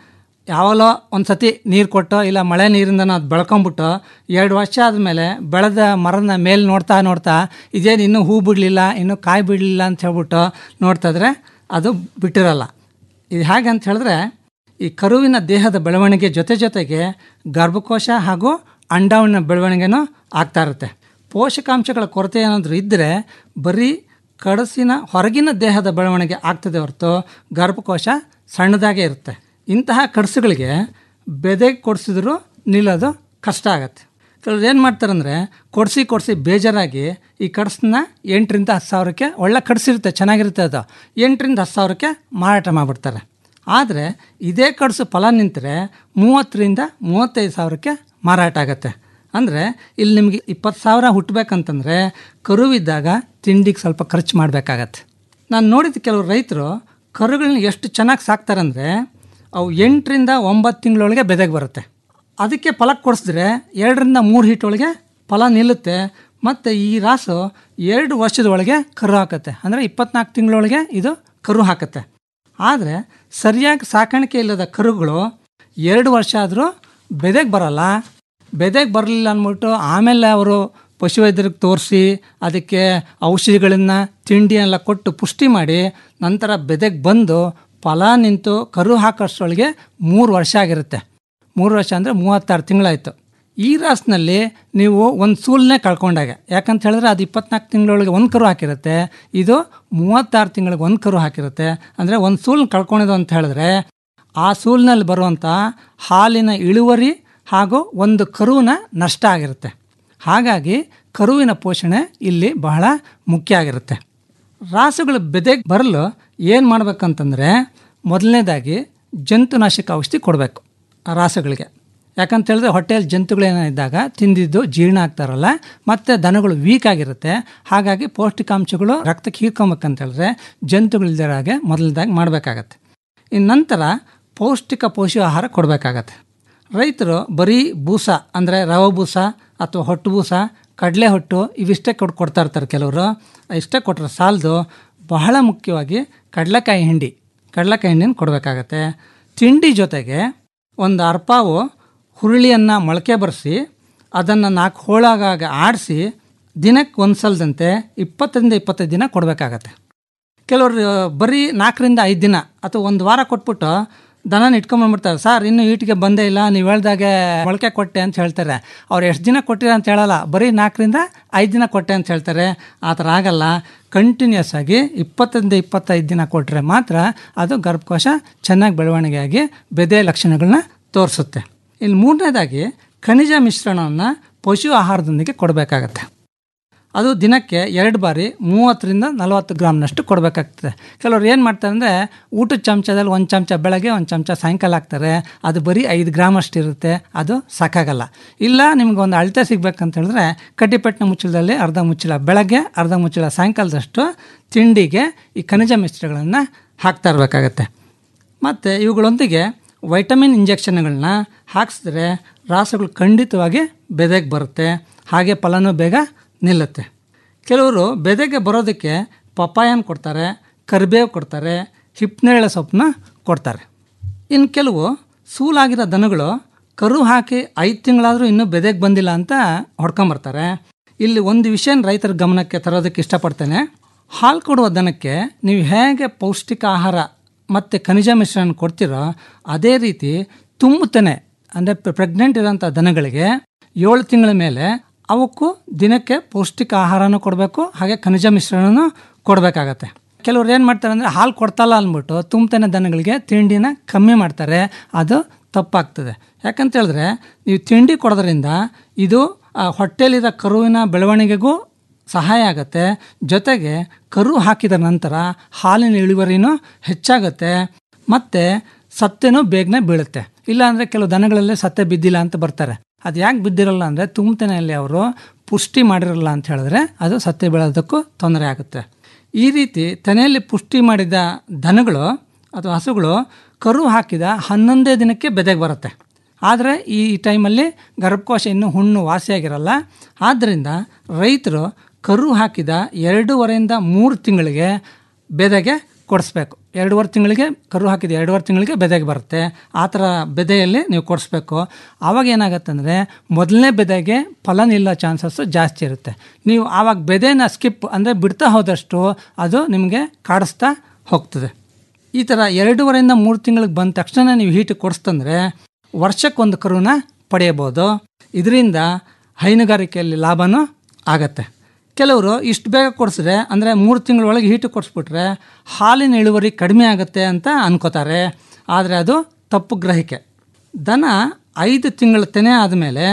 ಯಾವಾಗಲೋ ಒಂದು ಸತಿ ನೀರು ಕೊಟ್ಟು ಇಲ್ಲ ಮಳೆ ನೀರಿಂದ ಅದು ಬೆಳ್ಕೊಂಬಿಟ್ಟು ಎರಡು ವರ್ಷ ಆದಮೇಲೆ ಬೆಳೆದ ಮರದ ಮೇಲೆ ನೋಡ್ತಾ ನೋಡ್ತಾ ಇದೇನು ಇನ್ನೂ ಹೂ ಬಿಡಲಿಲ್ಲ ಇನ್ನೂ ಕಾಯಿ ಬಿಡಲಿಲ್ಲ ಅಂತ ಹೇಳ್ಬಿಟ್ಟು ನೋಡ್ತಾ ಇದ್ರೆ ಅದು ಬಿಟ್ಟಿರಲ್ಲ ಇದು ಹೇಗೆ ಅಂತ ಹೇಳಿದ್ರೆ ಈ ಕರುವಿನ ದೇಹದ ಬೆಳವಣಿಗೆ ಜೊತೆ ಜೊತೆಗೆ ಗರ್ಭಕೋಶ ಹಾಗೂ ಅಂಡಾವಣ ಬೆಳವಣಿಗೆನೂ ಆಗ್ತಾ ಇರುತ್ತೆ ಪೋಷಕಾಂಶಗಳ ಕೊರತೆ ಏನಾದರೂ ಇದ್ದರೆ ಬರೀ ಕಡಸಿನ ಹೊರಗಿನ ದೇಹದ ಬೆಳವಣಿಗೆ ಆಗ್ತದೆ ಹೊರತು ಗರ್ಭಕೋಶ ಸಣ್ಣದಾಗೇ ಇರುತ್ತೆ ಇಂತಹ ಕಡಸುಗಳಿಗೆ ಬೆದೆ ಕೊಡಿಸಿದ್ರು ನಿಲ್ಲೋದು ಕಷ್ಟ ಆಗತ್ತೆ ಕೆಲವ್ರು ಏನು ಮಾಡ್ತಾರಂದರೆ ಕೊಡಿಸಿ ಕೊಡಿಸಿ ಬೇಜಾರಾಗಿ ಈ ಕಡ್ಸನ್ನ ಎಂಟರಿಂದ ಹತ್ತು ಸಾವಿರಕ್ಕೆ ಒಳ್ಳೆ ಕಡ್ಸಿರುತ್ತೆ ಚೆನ್ನಾಗಿರುತ್ತೆ ಅದು ಎಂಟರಿಂದ ಹತ್ತು ಸಾವಿರಕ್ಕೆ ಮಾರಾಟ ಮಾಡಿಬಿಡ್ತಾರೆ ಆದರೆ ಇದೇ ಕಡ್ಸು ಫಲ ನಿಂತರೆ ಮೂವತ್ತರಿಂದ ಮೂವತ್ತೈದು ಸಾವಿರಕ್ಕೆ ಮಾರಾಟ ಆಗುತ್ತೆ ಅಂದರೆ ಇಲ್ಲಿ ನಿಮಗೆ ಇಪ್ಪತ್ತು ಸಾವಿರ ಹುಟ್ಟಬೇಕಂತಂದರೆ ಕರುವಿದ್ದಾಗ ತಿಂಡಿಗೆ ಸ್ವಲ್ಪ ಖರ್ಚು ಮಾಡಬೇಕಾಗತ್ತೆ ನಾನು ನೋಡಿದ ಕೆಲವು ರೈತರು ಕರುಗಳನ್ನ ಎಷ್ಟು ಚೆನ್ನಾಗಿ ಸಾಕ್ತಾರಂದರೆ ಅವು ಎಂಟರಿಂದ ಒಂಬತ್ತು ತಿಂಗಳೊಳಗೆ ಬೆದೆಗೆ ಬರುತ್ತೆ ಅದಕ್ಕೆ ಫಲ ಕೊಡಿಸಿದ್ರೆ ಎರಡರಿಂದ ಮೂರು ಹೀಟೊಳಗೆ ಫಲ ನಿಲ್ಲುತ್ತೆ ಮತ್ತು ಈ ರಾಸು ಎರಡು ವರ್ಷದ ಒಳಗೆ ಕರು ಹಾಕುತ್ತೆ ಅಂದರೆ ಇಪ್ಪತ್ನಾಲ್ಕು ತಿಂಗಳೊಳಗೆ ಇದು ಕರು ಹಾಕುತ್ತೆ ಆದರೆ ಸರಿಯಾಗಿ ಸಾಕಾಣಿಕೆ ಇಲ್ಲದ ಕರುಗಳು ಎರಡು ವರ್ಷ ಆದರೂ ಬೆದೆಗೆ ಬರಲ್ಲ ಬೆದೆಗೆ ಬರಲಿಲ್ಲ ಅಂದ್ಬಿಟ್ಟು ಆಮೇಲೆ ಅವರು ಪಶುವೈದ್ಯರಿಗೆ ತೋರಿಸಿ ಅದಕ್ಕೆ ಔಷಧಿಗಳನ್ನು ತಿಂಡಿಯೆಲ್ಲ ಕೊಟ್ಟು ಪುಷ್ಟಿ ಮಾಡಿ ನಂತರ ಬೆದೆಗೆ ಬಂದು ಫಲ ನಿಂತು ಕರು ಹಾಕೋಷ್ಟರೊಳಗೆ ಮೂರು ವರ್ಷ ಆಗಿರುತ್ತೆ ಮೂರು ವರ್ಷ ಅಂದರೆ ಮೂವತ್ತಾರು ತಿಂಗಳಾಯಿತು ಈ ರಾಸ್ನಲ್ಲಿ ನೀವು ಒಂದು ಸೂಲನ್ನೇ ಕಳ್ಕೊಂಡಾಗ ಯಾಕಂತ ಹೇಳಿದ್ರೆ ಅದು ಇಪ್ಪತ್ನಾಲ್ಕು ತಿಂಗಳೊಳಗೆ ಒಂದು ಕರು ಹಾಕಿರುತ್ತೆ ಇದು ಮೂವತ್ತಾರು ತಿಂಗಳಿಗೆ ಒಂದು ಕರು ಹಾಕಿರುತ್ತೆ ಅಂದರೆ ಒಂದು ಸೂಲ್ನ ಕಳ್ಕೊಂಡಿದ್ದು ಅಂತ ಹೇಳಿದ್ರೆ ಆ ಸೂಲ್ನಲ್ಲಿ ಬರುವಂಥ ಹಾಲಿನ ಇಳುವರಿ ಹಾಗೂ ಒಂದು ಕರುವಿನ ನಷ್ಟ ಆಗಿರುತ್ತೆ ಹಾಗಾಗಿ ಕರುವಿನ ಪೋಷಣೆ ಇಲ್ಲಿ ಬಹಳ ಮುಖ್ಯ ಆಗಿರುತ್ತೆ ರಾಸುಗಳು ಬೆದೆಗೆ ಬರಲು ಏನು ಮಾಡ್ಬೇಕಂತಂದರೆ ಮೊದಲನೇದಾಗಿ ಜಂತುನಾಶಕ ಔಷಧಿ ಕೊಡಬೇಕು ಆ ರಾಸುಗಳಿಗೆ ಯಾಕಂತ ಹೇಳಿದ್ರೆ ಹೊಟ್ಟೆಯಲ್ಲಿ ಜಂತುಗಳೇನಿದ್ದಾಗ ತಿಂದಿದ್ದು ಜೀರ್ಣ ಆಗ್ತಾರಲ್ಲ ಮತ್ತು ದನಗಳು ವೀಕ್ ಆಗಿರುತ್ತೆ ಹಾಗಾಗಿ ಪೌಷ್ಟಿಕಾಂಶಗಳು ರಕ್ತಕ್ಕೆ ಹೀರ್ಕೊಬೇಕಂತ ಹೇಳಿದ್ರೆ ಜಂತುಗಳಿಲ್ದಿರ ಹಾಗೆ ಮೊದಲದಾಗಿ ಮಾಡಬೇಕಾಗತ್ತೆ ಇನ್ನು ನಂತರ ಪೌಷ್ಟಿಕ ಪೋಷಿ ಆಹಾರ ಕೊಡಬೇಕಾಗತ್ತೆ ರೈತರು ಬರೀ ಬೂಸ ಅಂದರೆ ರವೆ ಬೂಸ ಅಥವಾ ಹೊಟ್ಟು ಬೂಸ ಕಡಲೆ ಹೊಟ್ಟು ಇವಿಷ್ಟೇ ಕೊಟ್ಟು ಕೊಡ್ತಾ ಇರ್ತಾರೆ ಕೆಲವರು ಇಷ್ಟೇ ಕೊಟ್ಟರೆ ಸಾಲದು ಬಹಳ ಮುಖ್ಯವಾಗಿ ಕಡಲೆಕಾಯಿ ಹಿಂಡಿ ಕಡಲೆಕಾಯಿ ಹಿಂಡಿನ ಕೊಡಬೇಕಾಗತ್ತೆ ತಿಂಡಿ ಜೊತೆಗೆ ಒಂದು ಅರ್ಪಾವು ಹುರುಳಿಯನ್ನು ಮೊಳಕೆ ಬರೆಸಿ ಅದನ್ನು ನಾಲ್ಕು ಹೋಳಾಗ ಆಡಿಸಿ ದಿನಕ್ಕೆ ಒಂದು ಸಲದಂತೆ ಇಪ್ಪತ್ತರಿಂದ ಇಪ್ಪತ್ತೈದು ದಿನ ಕೊಡಬೇಕಾಗತ್ತೆ ಕೆಲವರು ಬರೀ ನಾಲ್ಕರಿಂದ ಐದು ದಿನ ಅಥವಾ ಒಂದು ವಾರ ಕೊಟ್ಬಿಟ್ಟು ದನನ ಇಟ್ಕೊಂಬಂದ್ಬಿಡ್ತಾರೆ ಸರ್ ಇನ್ನೂ ಈಟಿಗೆ ಬಂದೇ ಇಲ್ಲ ನೀವು ಹೇಳ್ದಾಗೆ ಮೊಳಕೆ ಕೊಟ್ಟೆ ಅಂತ ಹೇಳ್ತಾರೆ ಅವ್ರು ಎಷ್ಟು ದಿನ ಕೊಟ್ಟಿರ ಅಂತ ಹೇಳಲ್ಲ ಬರೀ ನಾಲ್ಕರಿಂದ ಐದು ದಿನ ಕೊಟ್ಟೆ ಅಂತ ಹೇಳ್ತಾರೆ ಆ ಥರ ಆಗಲ್ಲ ಕಂಟಿನ್ಯೂಸ್ ಆಗಿ ಇಪ್ಪತ್ತರಿಂದ ಇಪ್ಪತ್ತೈದು ದಿನ ಕೊಟ್ಟರೆ ಮಾತ್ರ ಅದು ಗರ್ಭಕೋಶ ಚೆನ್ನಾಗಿ ಬೆಳವಣಿಗೆಯಾಗಿ ಬೆದೆ ಲಕ್ಷಣಗಳನ್ನ ತೋರಿಸುತ್ತೆ ಇನ್ನು ಮೂರನೇದಾಗಿ ಖನಿಜ ಮಿಶ್ರಣವನ್ನು ಪಶು ಆಹಾರದೊಂದಿಗೆ ಕೊಡಬೇಕಾಗತ್ತೆ ಅದು ದಿನಕ್ಕೆ ಎರಡು ಬಾರಿ ಮೂವತ್ತರಿಂದ ನಲವತ್ತು ಗ್ರಾಮ್ನಷ್ಟು ಕೊಡಬೇಕಾಗ್ತದೆ ಕೆಲವ್ರು ಏನು ಮಾಡ್ತಾರೆ ಅಂದರೆ ಊಟದ ಚಮಚದಲ್ಲಿ ಒಂದು ಚಮಚ ಬೆಳಗ್ಗೆ ಒಂದು ಚಮಚ ಸಾಯಂಕಾಲ ಹಾಕ್ತಾರೆ ಅದು ಬರೀ ಐದು ಗ್ರಾಮ್ ಅಷ್ಟು ಇರುತ್ತೆ ಅದು ಸಾಕಾಗಲ್ಲ ಇಲ್ಲ ನಿಮ್ಗೆ ಒಂದು ಅಳತೆ ಸಿಗ್ಬೇಕಂತ ಹೇಳಿದ್ರೆ ಕಡ್ಡಿಪೆಟ್ಟಿನ ಮುಚ್ಚಳದಲ್ಲಿ ಅರ್ಧ ಮುಚ್ಚಳ ಬೆಳಗ್ಗೆ ಅರ್ಧ ಮುಚ್ಚಳ ಸಾಯಂಕಾಲದಷ್ಟು ತಿಂಡಿಗೆ ಈ ಖನಿಜ ಮಿಶ್ರಗಳನ್ನು ಹಾಕ್ತಾ ಇರಬೇಕಾಗತ್ತೆ ಮತ್ತು ಇವುಗಳೊಂದಿಗೆ ವೈಟಮಿನ್ ಇಂಜೆಕ್ಷನ್ಗಳನ್ನ ಹಾಕ್ಸಿದ್ರೆ ರಾಸುಗಳು ಖಂಡಿತವಾಗಿ ಬೆದೆಗೆ ಬರುತ್ತೆ ಹಾಗೆ ಫಲನೂ ಬೇಗ ನಿಲ್ಲುತ್ತೆ ಕೆಲವರು ಬೆದೆಗೆ ಬರೋದಕ್ಕೆ ಪಪ್ಪಾಯನ ಕೊಡ್ತಾರೆ ಕರಿಬೇವು ಕೊಡ್ತಾರೆ ಹಿಪ್ನೇಳೆ ಸೊಪ್ಪನ್ನ ಕೊಡ್ತಾರೆ ಇನ್ನು ಕೆಲವು ಸೂಲಾಗಿರೋ ದನಗಳು ಕರು ಹಾಕಿ ಐದು ತಿಂಗಳಾದರೂ ಇನ್ನೂ ಬೆದೆಗೆ ಬಂದಿಲ್ಲ ಅಂತ ಹೊಡ್ಕೊಂಬರ್ತಾರೆ ಇಲ್ಲಿ ಒಂದು ವಿಷಯ ರೈತರ ಗಮನಕ್ಕೆ ತರೋದಕ್ಕೆ ಇಷ್ಟಪಡ್ತೇನೆ ಹಾಲು ಕೊಡುವ ದನಕ್ಕೆ ನೀವು ಹೇಗೆ ಪೌಷ್ಟಿಕ ಆಹಾರ ಮತ್ತು ಖನಿಜ ಮಿಶ್ರಣ ಕೊಡ್ತೀರೋ ಅದೇ ರೀತಿ ತುಂಬುತ್ತನೆ ಅಂದರೆ ಪ್ರೆಗ್ನೆಂಟ್ ಇರೋಂಥ ದನಗಳಿಗೆ ಏಳು ತಿಂಗಳ ಮೇಲೆ ಅವಕ್ಕೂ ದಿನಕ್ಕೆ ಪೌಷ್ಟಿಕ ಆಹಾರನೂ ಕೊಡಬೇಕು ಹಾಗೆ ಖನಿಜ ಮಿಶ್ರಣನೂ ಕೊಡಬೇಕಾಗತ್ತೆ ಕೆಲವ್ರು ಏನು ಮಾಡ್ತಾರೆ ಅಂದರೆ ಹಾಲು ಕೊಡ್ತಲ್ಲ ಅಂದ್ಬಿಟ್ಟು ತುಂಬತನೆ ದನಗಳಿಗೆ ತಿಂಡಿನ ಕಮ್ಮಿ ಮಾಡ್ತಾರೆ ಅದು ತಪ್ಪಾಗ್ತದೆ ಯಾಕಂತ ಹೇಳಿದ್ರೆ ನೀವು ತಿಂಡಿ ಕೊಡೋದ್ರಿಂದ ಇದು ಆ ಹೊಟ್ಟೆಲಿರೋ ಕರುವಿನ ಬೆಳವಣಿಗೆಗೂ ಸಹಾಯ ಆಗುತ್ತೆ ಜೊತೆಗೆ ಕರು ಹಾಕಿದ ನಂತರ ಹಾಲಿನ ಇಳುವರಿನೂ ಹೆಚ್ಚಾಗುತ್ತೆ ಮತ್ತು ಸತ್ತೆನೂ ಬೇಗನೆ ಬೀಳುತ್ತೆ ಇಲ್ಲಾಂದರೆ ಕೆಲವು ದನಗಳಲ್ಲಿ ಸತ್ತೆ ಬಿದ್ದಿಲ್ಲ ಅಂತ ಬರ್ತಾರೆ ಅದು ಯಾಕೆ ಬಿದ್ದಿರಲ್ಲ ಅಂದರೆ ತುಂಬತನೆಯಲ್ಲಿ ಅವರು ಪುಷ್ಟಿ ಮಾಡಿರಲ್ಲ ಅಂತ ಹೇಳಿದ್ರೆ ಅದು ಸತ್ತೆ ಬೀಳೋದಕ್ಕೂ ತೊಂದರೆ ಆಗುತ್ತೆ ಈ ರೀತಿ ತೆನೆಯಲ್ಲಿ ಪುಷ್ಟಿ ಮಾಡಿದ ದನಗಳು ಅಥವಾ ಹಸುಗಳು ಕರು ಹಾಕಿದ ಹನ್ನೊಂದೇ ದಿನಕ್ಕೆ ಬೆದೆಗೆ ಬರುತ್ತೆ ಆದರೆ ಈ ಟೈಮಲ್ಲಿ ಗರ್ಭಕೋಶ ಇನ್ನೂ ಹುಣ್ಣು ವಾಸಿಯಾಗಿರಲ್ಲ ಆದ್ದರಿಂದ ರೈತರು ಕರು ಹಾಕಿದ ಎರಡೂವರೆಯಿಂದ ಮೂರು ತಿಂಗಳಿಗೆ ಬೆದೆಗೆ ಕೊಡಿಸ್ಬೇಕು ಎರಡೂವರೆ ತಿಂಗಳಿಗೆ ಕರು ಹಾಕಿದ ಎರಡೂವರೆ ತಿಂಗಳಿಗೆ ಬೆದೆಗೆ ಬರುತ್ತೆ ಆ ಥರ ಬೆದೆಯಲ್ಲಿ ನೀವು ಕೊಡಿಸ್ಬೇಕು ಆವಾಗ ಏನಾಗುತ್ತೆ ಅಂದರೆ ಮೊದಲನೇ ಬೆದೆಗೆ ಫಲ ನಿಲ್ಲೋ ಚಾನ್ಸಸ್ಸು ಜಾಸ್ತಿ ಇರುತ್ತೆ ನೀವು ಆವಾಗ ಬೆದೆನ ಸ್ಕಿಪ್ ಅಂದರೆ ಬಿಡ್ತಾ ಹೋದಷ್ಟು ಅದು ನಿಮಗೆ ಕಾಡಿಸ್ತಾ ಹೋಗ್ತದೆ ಈ ಥರ ಎರಡೂವರೆಯಿಂದ ಮೂರು ತಿಂಗಳಿಗೆ ಬಂದ ತಕ್ಷಣ ನೀವು ಹೀಟ್ ಕೊಡಿಸ್ತಂದ್ರೆ ವರ್ಷಕ್ಕೊಂದು ಕರುನ ಪಡೆಯಬೋದು ಇದರಿಂದ ಹೈನುಗಾರಿಕೆಯಲ್ಲಿ ಲಾಭನೂ ಆಗತ್ತೆ ಕೆಲವರು ಇಷ್ಟು ಬೇಗ ಕೊಡಿಸಿದ್ರೆ ಅಂದರೆ ಮೂರು ತಿಂಗಳೊಳಗೆ ಹೀಟು ಕೊಡಿಸ್ಬಿಟ್ರೆ ಹಾಲಿನ ಇಳುವರಿ ಕಡಿಮೆ ಆಗುತ್ತೆ ಅಂತ ಅನ್ಕೋತಾರೆ ಆದರೆ ಅದು ತಪ್ಪು ಗ್ರಹಿಕೆ ದನ ಐದು ತಿಂಗಳ ತೆನೆ ಆದಮೇಲೆ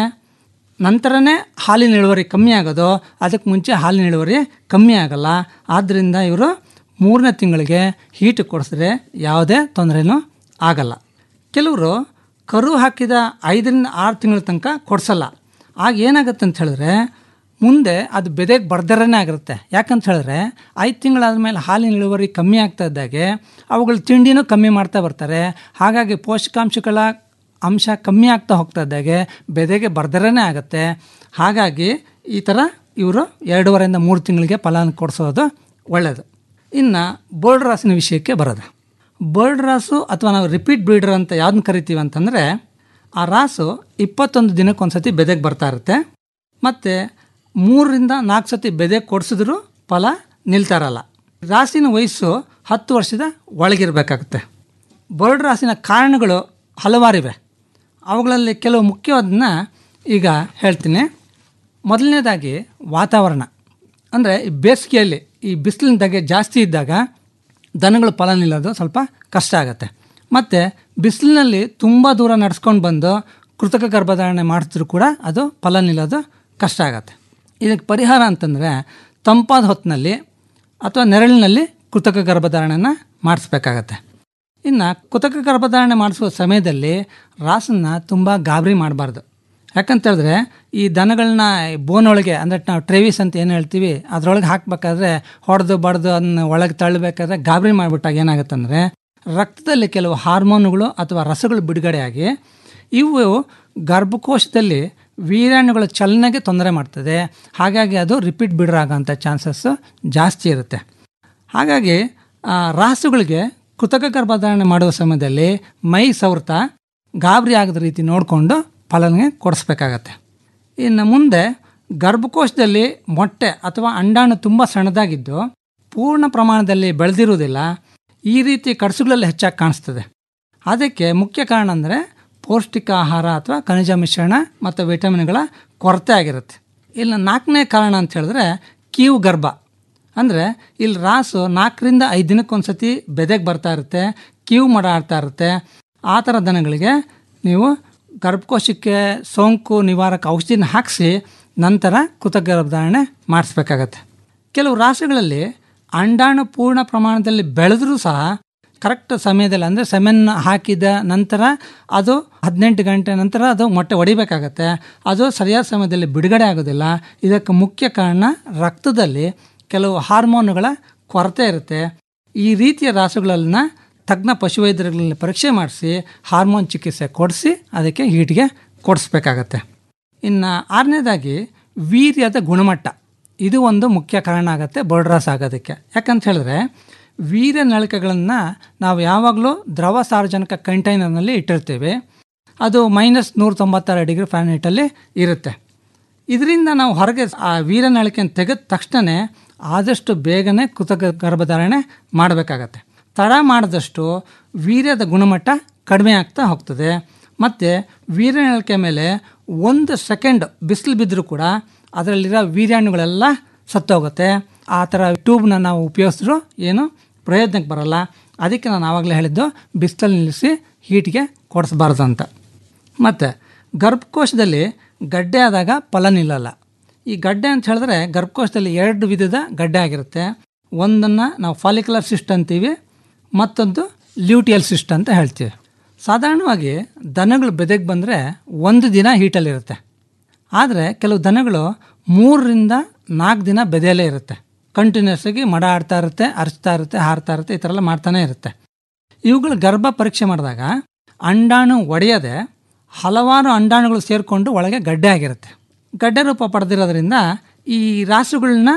ನಂತರನೇ ಹಾಲಿನ ಇಳುವರಿ ಕಮ್ಮಿ ಆಗೋದು ಅದಕ್ಕೆ ಮುಂಚೆ ಹಾಲಿನ ಇಳುವರಿ ಕಮ್ಮಿ ಆಗಲ್ಲ ಆದ್ದರಿಂದ ಇವರು ಮೂರನೇ ತಿಂಗಳಿಗೆ ಹೀಟು ಕೊಡಿಸಿದ್ರೆ ಯಾವುದೇ ತೊಂದರೆನೂ ಆಗಲ್ಲ ಕೆಲವರು ಕರು ಹಾಕಿದ ಐದರಿಂದ ಆರು ತಿಂಗಳ ತನಕ ಕೊಡಿಸಲ್ಲ ಆಗ ಏನಾಗುತ್ತೆ ಅಂತ ಹೇಳಿದ್ರೆ ಮುಂದೆ ಅದು ಬೆದೆಗೆ ಬರ್ದರನೇ ಆಗಿರುತ್ತೆ ಯಾಕಂತ ಹೇಳಿದ್ರೆ ಐದು ತಿಂಗಳಾದಮೇಲೆ ಹಾಲಿನ ಇಳುವರಿ ಕಮ್ಮಿ ಆಗ್ತಾ ಇದ್ದಾಗೆ ಅವುಗಳ ತಿಂಡಿನೂ ಕಮ್ಮಿ ಮಾಡ್ತಾ ಬರ್ತಾರೆ ಹಾಗಾಗಿ ಪೋಷಕಾಂಶಗಳ ಅಂಶ ಕಮ್ಮಿ ಆಗ್ತಾ ಹೋಗ್ತಾ ಇದ್ದಾಗೆ ಬೆದೆಗೆ ಬರ್ದರನೇ ಆಗುತ್ತೆ ಹಾಗಾಗಿ ಈ ಥರ ಇವರು ಎರಡೂವರೆಯಿಂದ ಮೂರು ತಿಂಗಳಿಗೆ ಫಲಾನ ಕೊಡಿಸೋದು ಒಳ್ಳೆಯದು ಇನ್ನು ಬೋರ್ಡ್ ರಾಸಿನ ವಿಷಯಕ್ಕೆ ಬರೋದು ಬರ್ಡ್ ರಾಸು ಅಥವಾ ನಾವು ರಿಪೀಟ್ ಬ್ರೀಡರ್ ಅಂತ ಯಾವ್ದನ್ನ ಕರಿತೀವಿ ಅಂತಂದರೆ ಆ ರಾಸು ಇಪ್ಪತ್ತೊಂದು ದಿನಕ್ಕೊಂದ್ಸತಿ ಬೆದೆಗೆ ಬರ್ತಾ ಇರುತ್ತೆ ಮತ್ತು ಮೂರರಿಂದ ನಾಲ್ಕು ಸತಿ ಬೆದೆ ಕೊಡಿಸಿದ್ರು ಫಲ ನಿಲ್ತಾ ಇರಲ್ಲ ರಾಸಿನ ವಯಸ್ಸು ಹತ್ತು ವರ್ಷದ ಒಳಗಿರಬೇಕಾಗುತ್ತೆ ಬರ್ಡ್ ರಾಸಿನ ಕಾರಣಗಳು ಹಲವಾರಿವೆ ಅವುಗಳಲ್ಲಿ ಕೆಲವು ಮುಖ್ಯವಾದನ್ನ ಈಗ ಹೇಳ್ತೀನಿ ಮೊದಲನೇದಾಗಿ ವಾತಾವರಣ ಅಂದರೆ ಈ ಬೇಸಿಗೆಯಲ್ಲಿ ಈ ಬಿಸಿಲಿನ ಧಗೆ ಜಾಸ್ತಿ ಇದ್ದಾಗ ದನಗಳು ಫಲ ನಿಲ್ಲೋದು ಸ್ವಲ್ಪ ಕಷ್ಟ ಆಗುತ್ತೆ ಮತ್ತು ಬಿಸಿಲಿನಲ್ಲಿ ತುಂಬ ದೂರ ನಡ್ಸ್ಕೊಂಡು ಬಂದು ಕೃತಕ ಗರ್ಭಧಾರಣೆ ಮಾಡಿಸಿದ್ರು ಕೂಡ ಅದು ಫಲ ನಿಲ್ಲೋದು ಕಷ್ಟ ಆಗುತ್ತೆ ಇದಕ್ಕೆ ಪರಿಹಾರ ಅಂತಂದರೆ ತಂಪಾದ ಹೊತ್ತಿನಲ್ಲಿ ಅಥವಾ ನೆರಳಿನಲ್ಲಿ ಕೃತಕ ಗರ್ಭಧಾರಣೆನ ಮಾಡಿಸ್ಬೇಕಾಗತ್ತೆ ಇನ್ನು ಕೃತಕ ಗರ್ಭಧಾರಣೆ ಮಾಡಿಸುವ ಸಮಯದಲ್ಲಿ ರಾಸನ್ನು ತುಂಬ ಗಾಬರಿ ಮಾಡಬಾರ್ದು ಯಾಕಂತ ಹೇಳಿದ್ರೆ ಈ ದನಗಳನ್ನ ಬೋನೊಳಗೆ ಅಂದರೆ ನಾವು ಟ್ರೇವಿಸ್ ಅಂತ ಏನು ಹೇಳ್ತೀವಿ ಅದರೊಳಗೆ ಹಾಕಬೇಕಾದ್ರೆ ಹೊಡೆದು ಬಡ್ದು ಅದನ್ನ ಒಳಗೆ ತಳ್ಳಬೇಕಾದ್ರೆ ಗಾಬರಿ ಮಾಡಿಬಿಟ್ಟಾಗ ಏನಾಗುತ್ತಂದರೆ ರಕ್ತದಲ್ಲಿ ಕೆಲವು ಹಾರ್ಮೋನುಗಳು ಅಥವಾ ರಸಗಳು ಬಿಡುಗಡೆಯಾಗಿ ಇವು ಗರ್ಭಕೋಶದಲ್ಲಿ ವೀರ್ಯಾಣುಗಳ ಚಲನೆಗೆ ತೊಂದರೆ ಮಾಡ್ತದೆ ಹಾಗಾಗಿ ಅದು ರಿಪೀಟ್ ಬಿಡರಾಗೋಂಥ ಚಾನ್ಸಸ್ಸು ಜಾಸ್ತಿ ಇರುತ್ತೆ ಹಾಗಾಗಿ ಆ, ರಾಸುಗಳಿಗೆ ಕೃತಕ ಗರ್ಭಧಾರಣೆ ಮಾಡುವ ಸಮಯದಲ್ಲಿ ಮೈ ಸವರ್ತ ಗಾಬರಿ ಆಗದ ರೀತಿ ನೋಡಿಕೊಂಡು ಫಲನೆ ಕೊಡಿಸ್ಬೇಕಾಗತ್ತೆ ಇನ್ನು ಮುಂದೆ ಗರ್ಭಕೋಶದಲ್ಲಿ ಮೊಟ್ಟೆ ಅಥವಾ ಅಂಡಾಣು ತುಂಬ ಸಣ್ಣದಾಗಿದ್ದು ಪೂರ್ಣ ಪ್ರಮಾಣದಲ್ಲಿ ಬೆಳೆದಿರುವುದಿಲ್ಲ ಈ ರೀತಿ ಕಡಸುಗಳಲ್ಲಿ ಹೆಚ್ಚಾಗಿ ಕಾಣಿಸ್ತದೆ ಅದಕ್ಕೆ ಮುಖ್ಯ ಕಾರಣ ಅಂದರೆ ಪೌಷ್ಟಿಕ ಆಹಾರ ಅಥವಾ ಖನಿಜ ಮಿಶ್ರಣ ಮತ್ತು ವಿಟಮಿನ್ಗಳ ಕೊರತೆ ಆಗಿರುತ್ತೆ ಇನ್ನು ನಾಲ್ಕನೇ ಕಾರಣ ಅಂತ ಹೇಳಿದ್ರೆ ಕೀವು ಗರ್ಭ ಅಂದರೆ ಇಲ್ಲಿ ರಾಸು ನಾಲ್ಕರಿಂದ ಐದು ದಿನಕ್ಕೊಂದ್ಸತಿ ಬೆದೆಗೆ ಬರ್ತಾ ಇರುತ್ತೆ ಕೀವು ಮಡ ಆಡ್ತಾ ಇರುತ್ತೆ ಆ ಥರ ದನಗಳಿಗೆ ನೀವು ಗರ್ಭಕೋಶಕ್ಕೆ ಸೋಂಕು ನಿವಾರಕ ಔಷಧಿನ ಹಾಕಿಸಿ ನಂತರ ಕೃತಕ ಗರ್ಭಧಾರಣೆ ಮಾಡಿಸ್ಬೇಕಾಗತ್ತೆ ಕೆಲವು ರಾಸುಗಳಲ್ಲಿ ಅಂಡಾಣು ಪೂರ್ಣ ಪ್ರಮಾಣದಲ್ಲಿ ಬೆಳೆದರೂ ಸಹ ಕರೆಕ್ಟ್ ಸಮಯದಲ್ಲಿ ಅಂದರೆ ಸೆಮೆನ್ ಹಾಕಿದ ನಂತರ ಅದು ಹದಿನೆಂಟು ಗಂಟೆ ನಂತರ ಅದು ಮೊಟ್ಟೆ ಹೊಡಿಬೇಕಾಗತ್ತೆ ಅದು ಸರಿಯಾದ ಸಮಯದಲ್ಲಿ ಬಿಡುಗಡೆ ಆಗೋದಿಲ್ಲ ಇದಕ್ಕೆ ಮುಖ್ಯ ಕಾರಣ ರಕ್ತದಲ್ಲಿ ಕೆಲವು ಹಾರ್ಮೋನುಗಳ ಕೊರತೆ ಇರುತ್ತೆ ಈ ರೀತಿಯ ರಾಸುಗಳನ್ನ ತಜ್ಞ ಪಶುವೈದ್ಯರುಗಳಲ್ಲಿ ಪರೀಕ್ಷೆ ಮಾಡಿಸಿ ಹಾರ್ಮೋನ್ ಚಿಕಿತ್ಸೆ ಕೊಡಿಸಿ ಅದಕ್ಕೆ ಹೀಟಿಗೆ ಕೊಡಿಸ್ಬೇಕಾಗತ್ತೆ ಇನ್ನು ಆರನೇದಾಗಿ ವೀರ್ಯದ ಗುಣಮಟ್ಟ ಇದು ಒಂದು ಮುಖ್ಯ ಕಾರಣ ಆಗುತ್ತೆ ಬೋರ್ಡ್ರಾಸ್ ಆಗೋದಕ್ಕೆ ಯಾಕಂತ ಹೇಳಿದ್ರೆ ವೀರ್ಯ ನಳಿಕೆಗಳನ್ನು ನಾವು ಯಾವಾಗಲೂ ದ್ರವ ಸಾರ್ವಜನಿಕ ಕಂಟೈನರ್ನಲ್ಲಿ ಇಟ್ಟಿರ್ತೀವಿ ಅದು ಮೈನಸ್ ನೂರ ತೊಂಬತ್ತಾರು ಡಿಗ್ರಿ ಫ್ಯಾನಿಟಲ್ಲಿ ಇರುತ್ತೆ ಇದರಿಂದ ನಾವು ಹೊರಗೆ ಆ ವೀರ್ಯ ನಳಿಕೆಯನ್ನು ತೆಗೆದ ತಕ್ಷಣ ಆದಷ್ಟು ಬೇಗನೆ ಕೃತಕ ಗರ್ಭಧಾರಣೆ ಮಾಡಬೇಕಾಗತ್ತೆ ತಡ ಮಾಡಿದಷ್ಟು ವೀರ್ಯದ ಗುಣಮಟ್ಟ ಕಡಿಮೆ ಆಗ್ತಾ ಹೋಗ್ತದೆ ಮತ್ತು ವೀರ್ಯ ನಳಿಕೆ ಮೇಲೆ ಒಂದು ಸೆಕೆಂಡ್ ಬಿಸಿಲು ಬಿದ್ದರೂ ಕೂಡ ಅದರಲ್ಲಿರೋ ವೀರ್ಯಾಣುಗಳೆಲ್ಲ ಸತ್ತೋಗುತ್ತೆ ಆ ಥರ ಟ್ಯೂಬ್ನ ನಾವು ಉಪಯೋಗಿಸಿದ್ರು ಏನು ಪ್ರಯೋಜನಕ್ಕೆ ಬರಲ್ಲ ಅದಕ್ಕೆ ನಾನು ಆವಾಗಲೇ ಹೇಳಿದ್ದು ಬಿಸಿಲಲ್ಲಿ ನಿಲ್ಲಿಸಿ ಹೀಟ್ಗೆ ಕೊಡಿಸ್ಬಾರ್ದು ಅಂತ ಮತ್ತು ಗರ್ಭಕೋಶದಲ್ಲಿ ಗಡ್ಡೆ ಆದಾಗ ಫಲ ನಿಲ್ಲಲ್ಲ ಈ ಗಡ್ಡೆ ಅಂತ ಹೇಳಿದ್ರೆ ಗರ್ಭಕೋಶದಲ್ಲಿ ಎರಡು ವಿಧದ ಗಡ್ಡೆ ಆಗಿರುತ್ತೆ ಒಂದನ್ನು ನಾವು ಫಾಲಿಕ್ಯುಲರ್ ಸಿಸ್ಟ್ ಅಂತೀವಿ ಮತ್ತೊಂದು ಲ್ಯೂಟಿಯಲ್ ಸಿಸ್ಟ್ ಅಂತ ಹೇಳ್ತೀವಿ ಸಾಧಾರಣವಾಗಿ ದನಗಳು ಬೆದೆಗೆ ಬಂದರೆ ಒಂದು ದಿನ ಹೀಟಲ್ಲಿರುತ್ತೆ ಆದರೆ ಕೆಲವು ದನಗಳು ಮೂರರಿಂದ ನಾಲ್ಕು ದಿನ ಬೆದೆಯಲ್ಲೇ ಇರುತ್ತೆ ಕಂಟಿನ್ಯೂಸ್ ಆಗಿ ಮಡ ಆಡ್ತಾ ಇರುತ್ತೆ ಅರಚ್ತಾ ಇರುತ್ತೆ ಹಾರ್ತಾ ಇರುತ್ತೆ ಈ ಥರ ಎಲ್ಲ ಮಾಡ್ತಾನೆ ಇರುತ್ತೆ ಇವುಗಳ ಗರ್ಭ ಪರೀಕ್ಷೆ ಮಾಡಿದಾಗ ಅಂಡಾಣು ಒಡೆಯದೆ ಹಲವಾರು ಅಂಡಾಣುಗಳು ಸೇರಿಕೊಂಡು ಒಳಗೆ ಗಡ್ಡೆ ಆಗಿರುತ್ತೆ ಗಡ್ಡೆ ರೂಪ ಪಡೆದಿರೋದ್ರಿಂದ ಈ ರಾಸುಗಳನ್ನ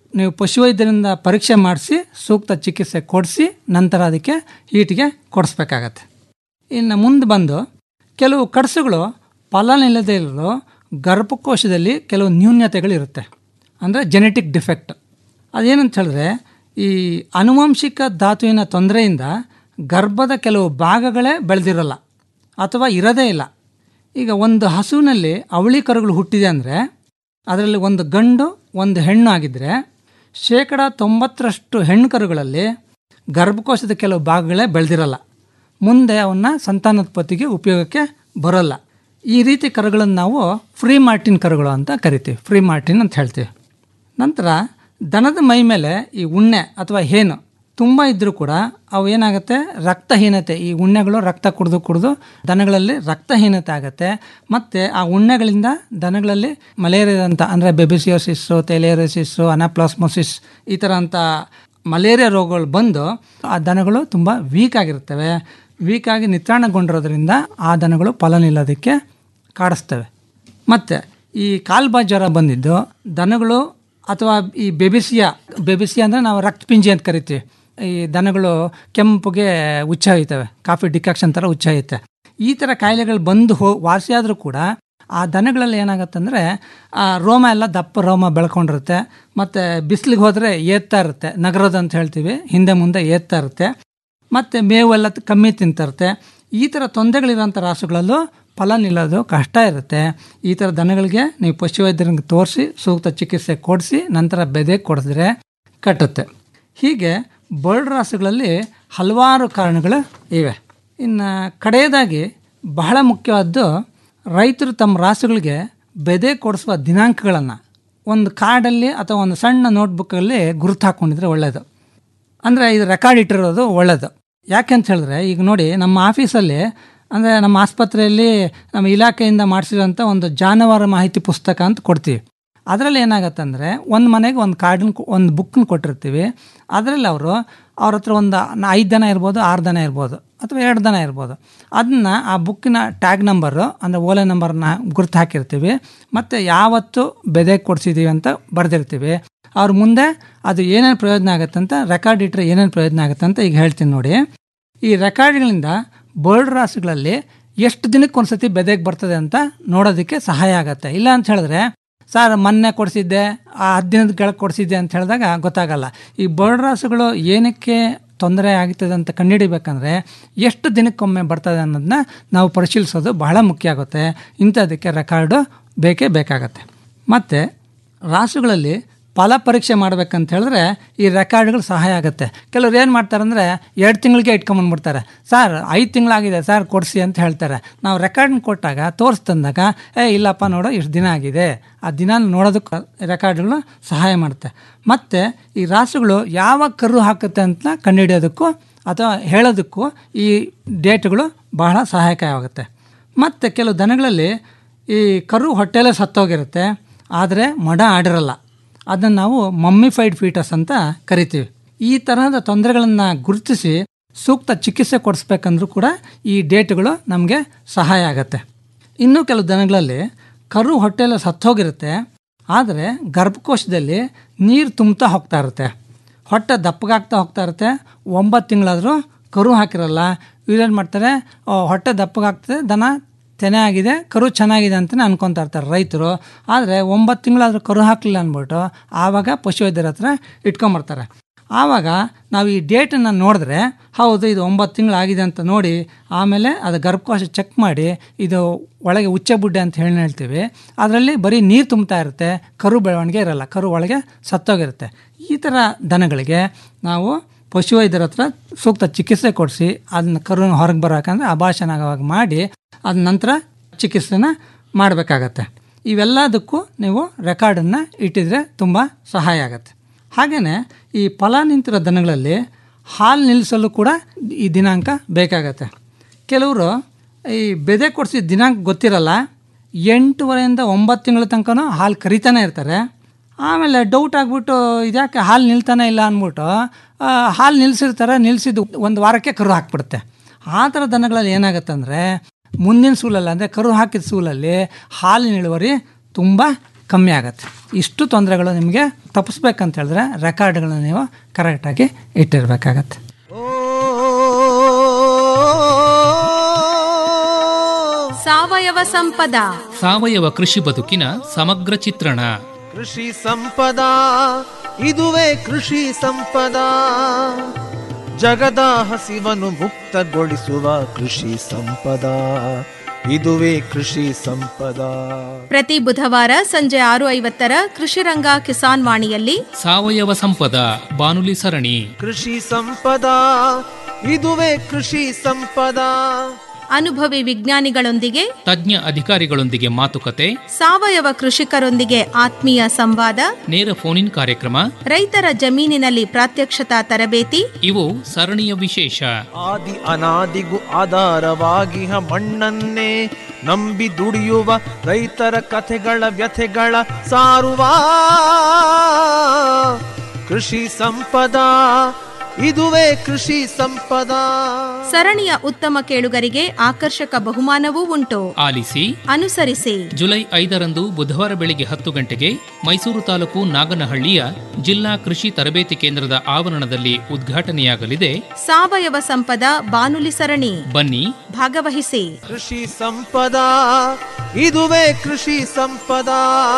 ನೀವು ಪಶುವೈದ್ಯರಿಂದ ಪರೀಕ್ಷೆ ಮಾಡಿಸಿ ಸೂಕ್ತ ಚಿಕಿತ್ಸೆ ಕೊಡಿಸಿ ನಂತರ ಅದಕ್ಕೆ ಹೀಟಿಗೆ ಕೊಡಿಸ್ಬೇಕಾಗತ್ತೆ ಇನ್ನು ಮುಂದೆ ಬಂದು ಕೆಲವು ಕಡಸುಗಳು ಫಲ ನಿಲ್ಲದೇ ಇರೋ ಗರ್ಭಕೋಶದಲ್ಲಿ ಕೆಲವು ನ್ಯೂನ್ಯತೆಗಳಿರುತ್ತೆ ಅಂದರೆ ಜೆನೆಟಿಕ್ ಡಿಫೆಕ್ಟ್ ಅದೇನಂತ ಹೇಳಿದ್ರೆ ಈ ಆನುವಂಶಿಕ ಧಾತುವಿನ ತೊಂದರೆಯಿಂದ ಗರ್ಭದ ಕೆಲವು ಭಾಗಗಳೇ ಬೆಳೆದಿರೋಲ್ಲ ಅಥವಾ ಇರೋದೇ ಇಲ್ಲ ಈಗ ಒಂದು ಹಸುವಿನಲ್ಲಿ ಅವಳಿ ಕರುಗಳು ಹುಟ್ಟಿದೆ ಅಂದರೆ ಅದರಲ್ಲಿ ಒಂದು ಗಂಡು ಒಂದು ಹೆಣ್ಣು ಆಗಿದ್ದರೆ ಶೇಕಡ ತೊಂಬತ್ತರಷ್ಟು ಹೆಣ್ಣು ಕರುಗಳಲ್ಲಿ ಗರ್ಭಕೋಶದ ಕೆಲವು ಭಾಗಗಳೇ ಬೆಳೆದಿರಲ್ಲ ಮುಂದೆ ಅವನ್ನ ಸಂತಾನೋತ್ಪತ್ತಿಗೆ ಉಪಯೋಗಕ್ಕೆ ಬರೋಲ್ಲ ಈ ರೀತಿ ಕರುಗಳನ್ನು ನಾವು ಫ್ರೀ ಮಾರ್ಟಿನ್ ಕರುಗಳು ಅಂತ ಕರಿತೀವಿ ಫ್ರೀ ಮಾರ್ಟಿನ್ ಅಂತ ಹೇಳ್ತೀವಿ ನಂತರ ದನದ ಮೈ ಮೇಲೆ ಈ ಉಣ್ಣೆ ಅಥವಾ ಹೇನು ತುಂಬ ಇದ್ದರೂ ಕೂಡ ಅವು ಏನಾಗುತ್ತೆ ರಕ್ತಹೀನತೆ ಈ ಉಣ್ಣೆಗಳು ರಕ್ತ ಕುಡಿದು ಕುಡಿದು ದನಗಳಲ್ಲಿ ರಕ್ತಹೀನತೆ ಆಗುತ್ತೆ ಮತ್ತು ಆ ಉಣ್ಣೆಗಳಿಂದ ದನಗಳಲ್ಲಿ ಮಲೇರಿಯಾ ಅಂತ ಅಂದರೆ ಬೆಬಿಸಿಯೋಸಿಸ್ಸು ತೆಲೇರಿಯಸಿಸ್ಸು ಅನಾಪ್ಲಾಸ್ಮೋಸಿಸ್ ಈ ಥರ ಅಂತ ಮಲೇರಿಯಾ ರೋಗಗಳು ಬಂದು ಆ ದನಗಳು ತುಂಬ ವೀಕ್ ಆಗಿರ್ತವೆ ವೀಕ್ ಆಗಿ ನಿತ್ರಾಣಗೊಂಡಿರೋದ್ರಿಂದ ಆ ದನಗಳು ಫಲ ನಿಲ್ಲೋದಕ್ಕೆ ಕಾಡಿಸ್ತವೆ ಮತ್ತು ಈ ಕಾಲ್ಬಾ ಜ್ವರ ಬಂದಿದ್ದು ದನಗಳು ಅಥವಾ ಈ ಬೆಬಿಸಿಯ ಬೆಬಿಸಿಯ ಅಂದರೆ ನಾವು ರಕ್ತಪಿಂಜಿ ಅಂತ ಕರಿತೀವಿ ಈ ದನಗಳು ಕೆಂಪುಗೆ ಉಚ್ಚ ಹೋಯ್ತವೆ ಕಾಫಿ ಡಿಕಾಕ್ಷನ್ ಥರ ಉಚ್ಚ ಹೋಯ್ತೆ ಈ ಥರ ಕಾಯಿಲೆಗಳು ಬಂದು ಹೋ ವಾಸಿಯಾದರೂ ಕೂಡ ಆ ದನಗಳಲ್ಲಿ ಏನಾಗುತ್ತಂದರೆ ಆ ರೋಮ ಎಲ್ಲ ದಪ್ಪ ರೋಮ ಬೆಳ್ಕೊಂಡಿರುತ್ತೆ ಮತ್ತು ಬಿಸಿಲಿಗೆ ಹೋದರೆ ಏತ್ತಾ ಇರುತ್ತೆ ನಗರದ ಅಂತ ಹೇಳ್ತೀವಿ ಹಿಂದೆ ಮುಂದೆ ಏತ್ತಾ ಇರುತ್ತೆ ಮತ್ತು ಮೇವೆಲ್ಲ ಕಮ್ಮಿ ತಿಂತಿರುತ್ತೆ ಈ ಥರ ತೊಂದರೆಗಳಿರೋಂಥ ರಾಸುಗಳಲ್ಲೂ ಫಲ ನಿಲ್ಲೋದು ಕಷ್ಟ ಇರುತ್ತೆ ಈ ಥರ ದನಗಳಿಗೆ ನೀವು ಪಶುವೈದ್ಯರಿಗೆ ತೋರಿಸಿ ಸೂಕ್ತ ಚಿಕಿತ್ಸೆ ಕೊಡಿಸಿ ನಂತರ ಬೆದೆ ಕೊಡಿಸಿದ್ರೆ ಕಟ್ಟುತ್ತೆ ಹೀಗೆ ಬರ್ಡ್ ರಾಸುಗಳಲ್ಲಿ ಹಲವಾರು ಕಾರಣಗಳು ಇವೆ ಇನ್ನು ಕಡೆಯದಾಗಿ ಬಹಳ ಮುಖ್ಯವಾದ್ದು ರೈತರು ತಮ್ಮ ರಾಸುಗಳಿಗೆ ಬೆದೆ ಕೊಡಿಸುವ ದಿನಾಂಕಗಳನ್ನು ಒಂದು ಕಾರ್ಡಲ್ಲಿ ಅಥವಾ ಒಂದು ಸಣ್ಣ ನೋಟ್ಬುಕ್ಕಲ್ಲಿ ಗುರುತು ಹಾಕ್ಕೊಂಡಿದ್ರೆ ಒಳ್ಳೆಯದು ಅಂದರೆ ಇದು ರೆಕಾರ್ಡ್ ಇಟ್ಟಿರೋದು ಒಳ್ಳೆಯದು ಯಾಕೆ ಅಂತ ಹೇಳಿದ್ರೆ ಈಗ ನೋಡಿ ನಮ್ಮ ಆಫೀಸಲ್ಲಿ ಅಂದರೆ ನಮ್ಮ ಆಸ್ಪತ್ರೆಯಲ್ಲಿ ನಮ್ಮ ಇಲಾಖೆಯಿಂದ ಮಾಡಿಸಿರೋಂಥ ಒಂದು ಜಾನುವಾರು ಮಾಹಿತಿ ಪುಸ್ತಕ ಅಂತ ಕೊಡ್ತೀವಿ ಅದರಲ್ಲಿ ಏನಾಗತ್ತಂದರೆ ಒಂದು ಮನೆಗೆ ಒಂದು ಕಾರ್ಡನ್ ಒಂದು ಬುಕ್ಕನ್ನ ಕೊಟ್ಟಿರ್ತೀವಿ ಅದರಲ್ಲಿ ಅವರು ಅವ್ರ ಹತ್ರ ಒಂದು ಐದು ದನ ಇರ್ಬೋದು ಆರು ದನ ಇರ್ಬೋದು ಅಥವಾ ಎರಡು ದನ ಇರ್ಬೋದು ಅದನ್ನ ಆ ಬುಕ್ಕಿನ ಟ್ಯಾಗ್ ನಂಬರು ಅಂದರೆ ಓಲೆ ನಂಬರ್ನ ಗುರ್ತು ಹಾಕಿರ್ತೀವಿ ಮತ್ತು ಯಾವತ್ತು ಬೆದೆ ಕೊಡಿಸಿದ್ದೀವಿ ಅಂತ ಬರೆದಿರ್ತೀವಿ ಅವ್ರ ಮುಂದೆ ಅದು ಏನೇನು ಪ್ರಯೋಜನ ಆಗುತ್ತೆ ಅಂತ ರೆಕಾರ್ಡ್ ಇಟ್ಟರೆ ಏನೇನು ಪ್ರಯೋಜನ ಆಗುತ್ತೆ ಅಂತ ಈಗ ಹೇಳ್ತೀನಿ ನೋಡಿ ಈ ರೆಕಾರ್ಡ್ಗಳಿಂದ ಬರ್ಡ್ ರಾಸುಗಳಲ್ಲಿ ಎಷ್ಟು ದಿನಕ್ಕೆ ಒಂದ್ಸತಿ ಬೆದೆಗೆ ಬರ್ತದೆ ಅಂತ ನೋಡೋದಕ್ಕೆ ಸಹಾಯ ಆಗುತ್ತೆ ಇಲ್ಲ ಅಂತ ಹೇಳಿದ್ರೆ ಸರ್ ಮೊನ್ನೆ ಕೊಡಿಸಿದ್ದೆ ಆ ಹತ್ತು ದಿನದ ಕೆಳಗೆ ಕೊಡಿಸಿದ್ದೆ ಅಂತ ಹೇಳಿದಾಗ ಗೊತ್ತಾಗಲ್ಲ ಈ ಬರ್ಡ್ ರಾಸುಗಳು ಏನಕ್ಕೆ ತೊಂದರೆ ಆಗ್ತದೆ ಅಂತ ಕಂಡುಹಿಡಿಬೇಕಂದ್ರೆ ಎಷ್ಟು ದಿನಕ್ಕೊಮ್ಮೆ ಬರ್ತದೆ ಅನ್ನೋದನ್ನ ನಾವು ಪರಿಶೀಲಿಸೋದು ಬಹಳ ಮುಖ್ಯ ಆಗುತ್ತೆ ಇಂಥದಕ್ಕೆ ರೆಕಾರ್ಡು ಬೇಕೇ ಬೇಕಾಗತ್ತೆ ಮತ್ತು ರಾಸುಗಳಲ್ಲಿ ಫಲ ಪರೀಕ್ಷೆ ಮಾಡ್ಬೇಕಂತ ಹೇಳಿದ್ರೆ ಈ ರೆಕಾರ್ಡ್ಗಳು ಸಹಾಯ ಆಗುತ್ತೆ ಕೆಲವ್ರು ಏನು ಮಾಡ್ತಾರೆ ಅಂದರೆ ಎರಡು ತಿಂಗಳಿಗೆ ಇಟ್ಕೊಂಬಂದ್ಬಿಡ್ತಾರೆ ಸರ್ ಐದು ತಿಂಗಳಾಗಿದೆ ಸರ್ ಕೊಡಿಸಿ ಅಂತ ಹೇಳ್ತಾರೆ ನಾವು ರೆಕಾರ್ಡ್ನ ಕೊಟ್ಟಾಗ ತೋರಿಸ್ತಂದಾಗ ಏ ಇಲ್ಲಪ್ಪ ನೋಡೋ ಇಷ್ಟು ದಿನ ಆಗಿದೆ ಆ ದಿನ ನೋಡೋದಕ್ಕೆ ರೆಕಾರ್ಡ್ಗಳು ಸಹಾಯ ಮಾಡುತ್ತೆ ಮತ್ತು ಈ ರಾಸುಗಳು ಯಾವ ಕರು ಹಾಕುತ್ತೆ ಅಂತ ಕಂಡುಹಿಡಿಯೋದಕ್ಕೂ ಅಥವಾ ಹೇಳೋದಕ್ಕೂ ಈ ಡೇಟ್ಗಳು ಬಹಳ ಸಹಾಯಕವಾಗುತ್ತೆ ಮತ್ತು ಕೆಲವು ದನಗಳಲ್ಲಿ ಈ ಕರು ಹೊಟ್ಟೆಲೇ ಸತ್ತೋಗಿರುತ್ತೆ ಆದರೆ ಮಡ ಆಡಿರಲ್ಲ ಅದನ್ನು ನಾವು ಮಮ್ಮಿಫೈಡ್ ಫೀಟಸ್ ಅಂತ ಕರಿತೀವಿ ಈ ತರಹದ ತೊಂದರೆಗಳನ್ನು ಗುರುತಿಸಿ ಸೂಕ್ತ ಚಿಕಿತ್ಸೆ ಕೊಡಿಸ್ಬೇಕಂದ್ರೂ ಕೂಡ ಈ ಡೇಟ್ಗಳು ನಮಗೆ ಸಹಾಯ ಆಗುತ್ತೆ ಇನ್ನೂ ಕೆಲವು ದನಗಳಲ್ಲಿ ಕರು ಹೊಟ್ಟೆಲ್ಲ ಸತ್ತೋಗಿರುತ್ತೆ ಆದರೆ ಗರ್ಭಕೋಶದಲ್ಲಿ ನೀರು ತುಂಬ್ತಾ ಹೋಗ್ತಾ ಇರುತ್ತೆ ಹೊಟ್ಟೆ ದಪ್ಪಗಾಗ್ತಾ ಹೋಗ್ತಾ ಇರುತ್ತೆ ಒಂಬತ್ತು ತಿಂಗಳಾದರೂ ಕರು ಹಾಕಿರಲ್ಲ ಇವ್ರೇನು ಮಾಡ್ತಾರೆ "ಓ, ಹೊಟ್ಟೆ ದಪ್ಪಗಾಗ್ತದೆ ದನ ತೆನೆ ಆಗಿದೆ ಕರು ಚೆನ್ನಾಗಿದೆ ಅಂತಲೇ ಅನ್ಕೊತಾ ಇರ್ತಾರೆ ರೈತರು ಆದರೆ ಒಂಬತ್ತು ತಿಂಗಳಾದರೂ ಕರು ಹಾಕಲಿಲ್ಲ ಅಂದ್ಬಿಟ್ಟು ಆವಾಗ ಪಶುವೈದ್ಯರ ಹತ್ರ ಇಟ್ಕೊಂಬರ್ತಾರೆ ಆವಾಗ ನಾವು ಈ ಡೇಟನ್ನು ನೋಡಿದ್ರೆ ಹೌದು ಇದು ಒಂಬತ್ತು ತಿಂಗಳಾಗಿದೆ ಅಂತ ನೋಡಿ ಆಮೇಲೆ ಅದು ಗರ್ಭಕೋಶ ಚೆಕ್ ಮಾಡಿ ಇದು ಒಳಗೆ ಉಚ್ಚ ಬುಡ್ಡೆ ಅಂತ ಹೇಳಿ ಹೇಳ್ತೀವಿ ಅದರಲ್ಲಿ ಬರೀ ನೀರು ತುಂಬ್ತಾ ಇರುತ್ತೆ ಕರು ಬೆಳವಣಿಗೆ ಇರಲ್ಲ ಕರು ಒಳಗೆ ಸತ್ತೋಗಿರುತ್ತೆ ಈ ಥರ ದನಗಳಿಗೆ ನಾವು ಪಶುವೈದ್ಯರ ಹತ್ರ ಸೂಕ್ತ ಚಿಕಿತ್ಸೆ ಕೊಡಿಸಿ ಅದನ್ನ ಕರುನ ಹೊರಗೆ ಬರೋಕಂದ್ರೆ ಅಭಾಷಣ ಆಗೋವಾಗ ಮಾಡಿ ಅದ ನಂತರ ಚಿಕಿತ್ಸೆನ ಮಾಡಬೇಕಾಗತ್ತೆ ಇವೆಲ್ಲದಕ್ಕೂ ನೀವು ರೆಕಾರ್ಡನ್ನು ಇಟ್ಟಿದ್ರೆ ತುಂಬ ಸಹಾಯ ಆಗುತ್ತೆ ಹಾಗೆಯೇ ಈ ಫಲ ನಿಂತಿರೋ ದನಗಳಲ್ಲಿ ಹಾಲು ನಿಲ್ಲಿಸಲು ಕೂಡ ಈ ದಿನಾಂಕ ಬೇಕಾಗತ್ತೆ ಕೆಲವರು ಈ ಬೆದೆ ಕೊಡಿಸಿದ ದಿನಾಂಕ ಗೊತ್ತಿರಲ್ಲ ಎಂಟೂವರೆಯಿಂದ ಒಂಬತ್ತು ತಿಂಗಳ ತನಕನೂ ಹಾಲು ಕರಿತಾನೆ ಇರ್ತಾರೆ ಆಮೇಲೆ ಡೌಟ್ ಆಗಿಬಿಟ್ಟು ಇದ್ಯಾಕೆ ಹಾಲು ನಿಲ್ತಾನೆ ಇಲ್ಲ ಅಂದ್ಬಿಟ್ಟು ಆ, ಹಾಲು ನಿಲ್ಲಿಸಿರ್ತಾರೆ ನಿಲ್ಲಿಸಿದ್ದು ಒಂದು ವಾರಕ್ಕೆ ಕರು ಹಾಕ್ಬಿಡುತ್ತೆ ಆ ಥರ ದನಗಳಲ್ಲಿ ಏನಾಗುತ್ತೆ ಅಂದರೆ ಮುಂದಿನ ಸೂಲಲ್ಲಿ ಅಂದರೆ ಕರು ಹಾಕಿದ ಸೂಲಲ್ಲಿ ಹಾಲಿನ ಇಳುವರಿ ತುಂಬ ಕಮ್ಮಿ ಆಗುತ್ತೆ ಇಷ್ಟು ತೊಂದರೆಗಳು ನಿಮಗೆ ತಪ್ಪಿಸ್ಬೇಕಂತ ಹೇಳಿದ್ರೆ ರೆಕಾರ್ಡ್ಗಳನ್ನ ನೀವು ಕರೆಕ್ಟಾಗಿ ಇಟ್ಟಿರಬೇಕಾಗತ್ತೆ ಸಾವಯವ ಸಂಪದ ಸಾವಯವ ಕೃಷಿ ಬದುಕಿನ ಸಮಗ್ರ ಚಿತ್ರಣ ಕೃಷಿ ಸಂಪದ ಇದುವೇ ಕೃಷಿ ಸಂಪದ ಜಗದ ಹಸಿವನ್ನು ಮುಕ್ತಗೊಳಿಸುವ ಕೃಷಿ ಸಂಪದ ಇದುವೇ ಕೃಷಿ ಸಂಪದ ಪ್ರತಿ ಬುಧವಾರ ಸಂಜೆ ಆರು ಐವತ್ತರ ಕೃಷಿರಂಗ ಕಿಸಾನ್ ವಾಣಿಯಲ್ಲಿ ಸಾವಯವ ಸಂಪದ ಬಾನುಲಿ ಸರಣಿ ಕೃಷಿ ಸಂಪದ ಇದುವೇ ಕೃಷಿ ಸಂಪದ ಅನುಭವಿ ವಿಜ್ಞಾನಿಗಳೊಂದಿಗೆ ತಜ್ಞ ಅಧಿಕಾರಿಗಳೊಂದಿಗೆ ಮಾತುಕತೆ ಸಾವಯವ ಕೃಷಿಕರೊಂದಿಗೆ ಆತ್ಮೀಯ ಸಂವಾದ ನೇರ ಫೋನ್ ಇನ್ ಕಾರ್ಯಕ್ರಮ ರೈತರ ಜಮೀನಿನಲ್ಲಿ ಪ್ರಾತ್ಯಕ್ಷತಾ ತರಬೇತಿ ಇವು ಸರಣಿಯ ವಿಶೇಷ ಆದಿ ಅನಾದಿಗೂ ಆಧಾರವಾಗಿಹ ಮಣ್ಣನ್ನೇ ನಂಬಿ ದುಡಿಯುವ ರೈತರ ಕಥೆಗಳ ವ್ಯಥೆಗಳ ಸಾರುವ ಕೃಷಿ ಸಂಪದ ಇದುವೇ ಕೃಷಿ ಸಂಪದ ಸರಣಿಯ ಉತ್ತಮ ಕೇಳುಗರಿಗೆ ಆಕರ್ಷಕ ಬಹುಮಾನವೂ ಉಂಟು ಆಲಿಸಿ ಅನುಸರಿಸಿ ಜುಲೈ ಐದರಂದು ಬುಧವಾರ ಬೆಳಿಗ್ಗೆ ಹತ್ತು ಗಂಟೆಗೆ ಮೈಸೂರು ತಾಲೂಕು ನಾಗನಹಳ್ಳಿಯ ಜಿಲ್ಲಾ ಕೃಷಿ ತರಬೇತಿ ಕೇಂದ್ರದ ಆವರಣದಲ್ಲಿ ಉದ್ಘಾಟನೆಯಾಗಲಿದೆ ಸಾವಯವ ಸಂಪದ ಬಾನುಲಿ ಸರಣಿ ಬನ್ನಿ ಭಾಗವಹಿಸಿ ಕೃಷಿ ಸಂಪದ ಇದುವೇ ಕೃಷಿ ಸಂಪದ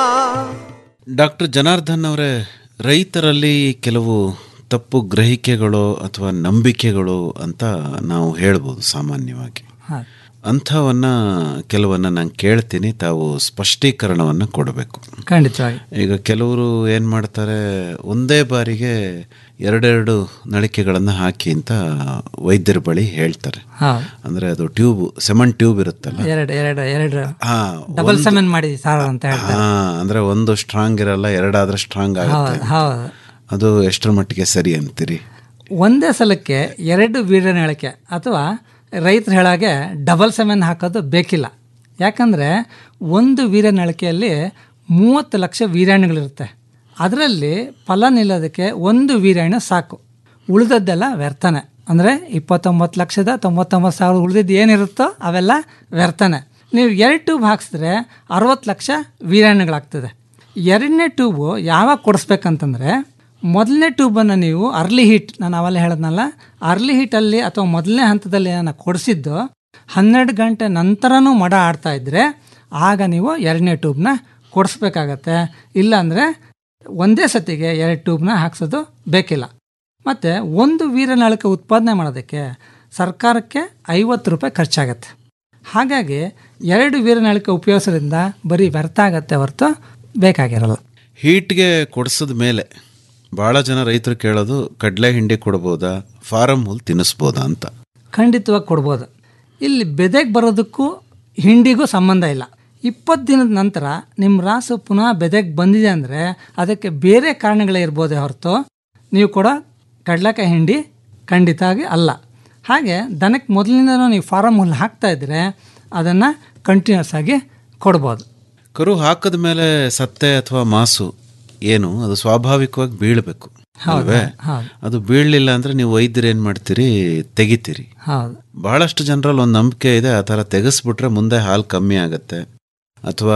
ಡಾಕ್ಟರ್ ಜನಾರ್ದನ್ ಅವರೇ ರೈತರಲ್ಲಿ ಕೆಲವು ತಪ್ಪು ಗ್ರಹಿಕೆಗಳು ಅಥವಾ ನಂಬಿಕೆಗಳು ಅಂತ ನಾವು ಹೇಳ್ಬೋದು ಸಾಮಾನ್ಯವಾಗಿ ಹಾಂ ಅಂಥವನ್ನ ಕೆಲವನ್ನ ನಾನು ಕೇಳ್ತೀನಿ ತಾವು ಸ್ಪಷ್ಟೀಕರಣವನ್ನು ಕೊಡಬೇಕು ಖಂಡಿತವಾಗಿ ಈಗ ಕೆಲವರು ಏನು ಮಾಡ್ತಾರೆ ಒಂದೇ ಬಾರಿಗೆ ಎರಡೆರಡು ನಳಿಕೆಗಳನ್ನು ಹಾಕಿ ಅಂತ ವೈದ್ಯರ ಬಳಿ ಹೇಳ್ತಾರೆ ಹೌದು ಅಂದರೆ ಅದು ಟ್ಯೂಬ್ ಸೆಮನ್ ಟ್ಯೂಬ್ ಇರುತ್ತಲ್ಲ ಎರಡು ಎರಡು ಎರಡು ಹಾ ಡಬಲ್ ಒಂದು- ಸೆಮೆನ್ ಮಾಡಿ ಸಾರ್ ಅಂತ ಹೇಳ್ತಾರೆ ಹಾ ಅಂದ್ರೆ ಒಂದು ಸ್ಟ್ರಾಂಗ್ ಇರಲ್ಲ ಎರಡಾದ್ರೆ ಸ್ಟ್ರಾಂಗ್ ಆಗುತ್ತೆ ಹೌದು ಹೌದು ಅದು ಎಷ್ಟರ ಮಟ್ಟಿಗೆ ಸರಿ ಅಂತೀರಿ ಒಂದೇ ಸಲಕ್ಕೆ ಎರಡು ವೀರ್ಯನಳಿಕೆ ಅಥವಾ ರೈತರು ಹೇಳಾಗೆ ಡಬಲ್ ಸೆಮೆನ್ ಹಾಕೋದು ಬೇಕಿಲ್ಲ ಯಾಕಂದರೆ ಒಂದು ವೀರ್ಯನಳಿಕೆಯಲ್ಲಿ ಮೂವತ್ತು ಲಕ್ಷ ವೀರ್ಯಾಣುಗಳಿರುತ್ತೆ ಅದರಲ್ಲಿ ಫಲ ನಿಲ್ಲೋದಕ್ಕೆ ಒಂದು ವೀರ್ಯಾಣು ಸಾಕು ಉಳಿದದ್ದೆಲ್ಲ ವ್ಯರ್ಥನೆ ಅಂದರೆ ಇಪ್ಪತ್ತೊಂಬತ್ತು ಲಕ್ಷದ ತೊಂಬತ್ತೊಂಬತ್ತು ಸಾವಿರ ಉಳಿದಿದ್ದು ಏನಿರುತ್ತೋ ಅವೆಲ್ಲ ವ್ಯರ್ಥನೆ ನೀವು ಎರಡು ಟ್ಯೂಬ್ ಹಾಕ್ಸಿದ್ರೆ ಅರವತ್ತು ಲಕ್ಷ ವೀರ್ಯಾಣುಗಳಾಗ್ತದೆ ಎರಡನೇ ಟ್ಯೂಬು ಯಾವಾಗ ಕೊಡಿಸ್ಬೇಕಂತಂದರೆ ಮೊದಲನೇ ಟ್ಯೂಬನ್ನು ನೀವು ಅರ್ಲಿ ಹೀಟ್ ನಾನು ಅವೆಲ್ಲ ಹೇಳಿದ್ನಲ್ಲ ಅರ್ಲಿ ಹೀಟಲ್ಲಿ ಅಥವಾ ಮೊದಲನೇ ಹಂತದಲ್ಲಿ ನಾನು ಕೊಡಿಸಿದ್ದು ಹನ್ನೆರಡು ಗಂಟೆ ನಂತರನೂ ಮಡ ಆಡ್ತಾ ಇದ್ದರೆ ಆಗ ನೀವು ಎರಡನೇ ಟ್ಯೂಬ್ನ ಕೊಡಿಸ್ಬೇಕಾಗತ್ತೆ ಇಲ್ಲಾಂದರೆ ಒಂದೇ ಸತಿಗೆ ಎರಡು ಟ್ಯೂಬ್ನ ಹಾಕ್ಸೋದು ಬೇಕಿಲ್ಲ ಮತ್ತು ಒಂದು ವೀರನಾಳಿಕೆ ಉತ್ಪಾದನೆ ಮಾಡೋದಕ್ಕೆ ಸರ್ಕಾರಕ್ಕೆ ಐವತ್ತು ರೂಪಾಯಿ ಖರ್ಚಾಗತ್ತೆ ಹಾಗಾಗಿ ಎರಡು ವೀರನಾಳಿಕೆ ಉಪಯೋಗಿಸೋದ್ರಿಂದ ಬರೀ ವ್ಯರ್ಥ ಆಗತ್ತೆ ಹೊರತು ಬೇಕಾಗಿರಲ್ಲ ಹೀಟ್ಗೆ ಕೊಡಿಸಿದ ಮೇಲೆ ಭಾಳ ಜನ ರೈತರು ಕೇಳೋದು ಕಡಲೆ ಹಿಂಡಿ ಕೊಡ್ಬೋದಾ ಫಾರಮ್ ಹುಲ್ ತಿನ್ನಿಸ್ಬೋದಾ ಅಂತ ಖಂಡಿತವಾಗಿ ಕೊಡ್ಬೋದು ಇಲ್ಲಿ ಬೆದೆಗೆ ಬರೋದಕ್ಕೂ ಹಿಂಡಿಗೂ ಸಂಬಂಧ ಇಲ್ಲ ಇಪ್ಪತ್ತು ದಿನದ ನಂತರ ನಿಮ್ಮ ರಾಸು ಪುನಃ ಬೆದೆಗೆ ಬಂದಿದೆ ಅಂದರೆ ಅದಕ್ಕೆ ಬೇರೆ ಕಾರಣಗಳೇ ಇರ್ಬೋದೇ ಹೊರತು ನೀವು ಕೊಡೋ ಕಡಲೆಕಾಯಿ ಹಿಂಡಿ ಖಂಡಿತವಾಗಿ ಅಲ್ಲ ಹಾಗೆ ದನಕ್ಕೆ ಮೊದಲಿಂದನೂ ನೀವು ಫಾರಮ್ ಹುಲ್ಲು ಹಾಕ್ತಾ ಇದ್ದರೆ ಅದನ್ನು ಕಂಟಿನ್ಯೂಸ್ ಆಗಿ ಕೊಡ್ಬೋದು ಕರು ಹಾಕದ ಮೇಲೆ ಸತ್ತೆ ಅಥವಾ ಮಾಸು ಏನು ಅದು ಸ್ವಾಭಾವಿಕವಾಗಿ ಬೀಳಬೇಕು ಅಲ್ವೇ ಹೌದು. ಅದು ಬೀಳಲಿಲ್ಲ ಅಂದ್ರೆ ನೀವು ವೈದ್ಯರು ಏನು ಮಾಡ್ತೀರಿ ತೆಗಿತೀರಿ ಹೌದು ಬಹಳಷ್ಟು ಜನರಲ್ಲಿ ಒಂದು ನಂಬಿಕೆ ಇದೆ ಆ ಥರ ತೆಗೆಸ್ಬಿಟ್ರೆ ಮುಂದೆ ಹಾಲು ಕಮ್ಮಿ ಆಗುತ್ತೆ ಅಥವಾ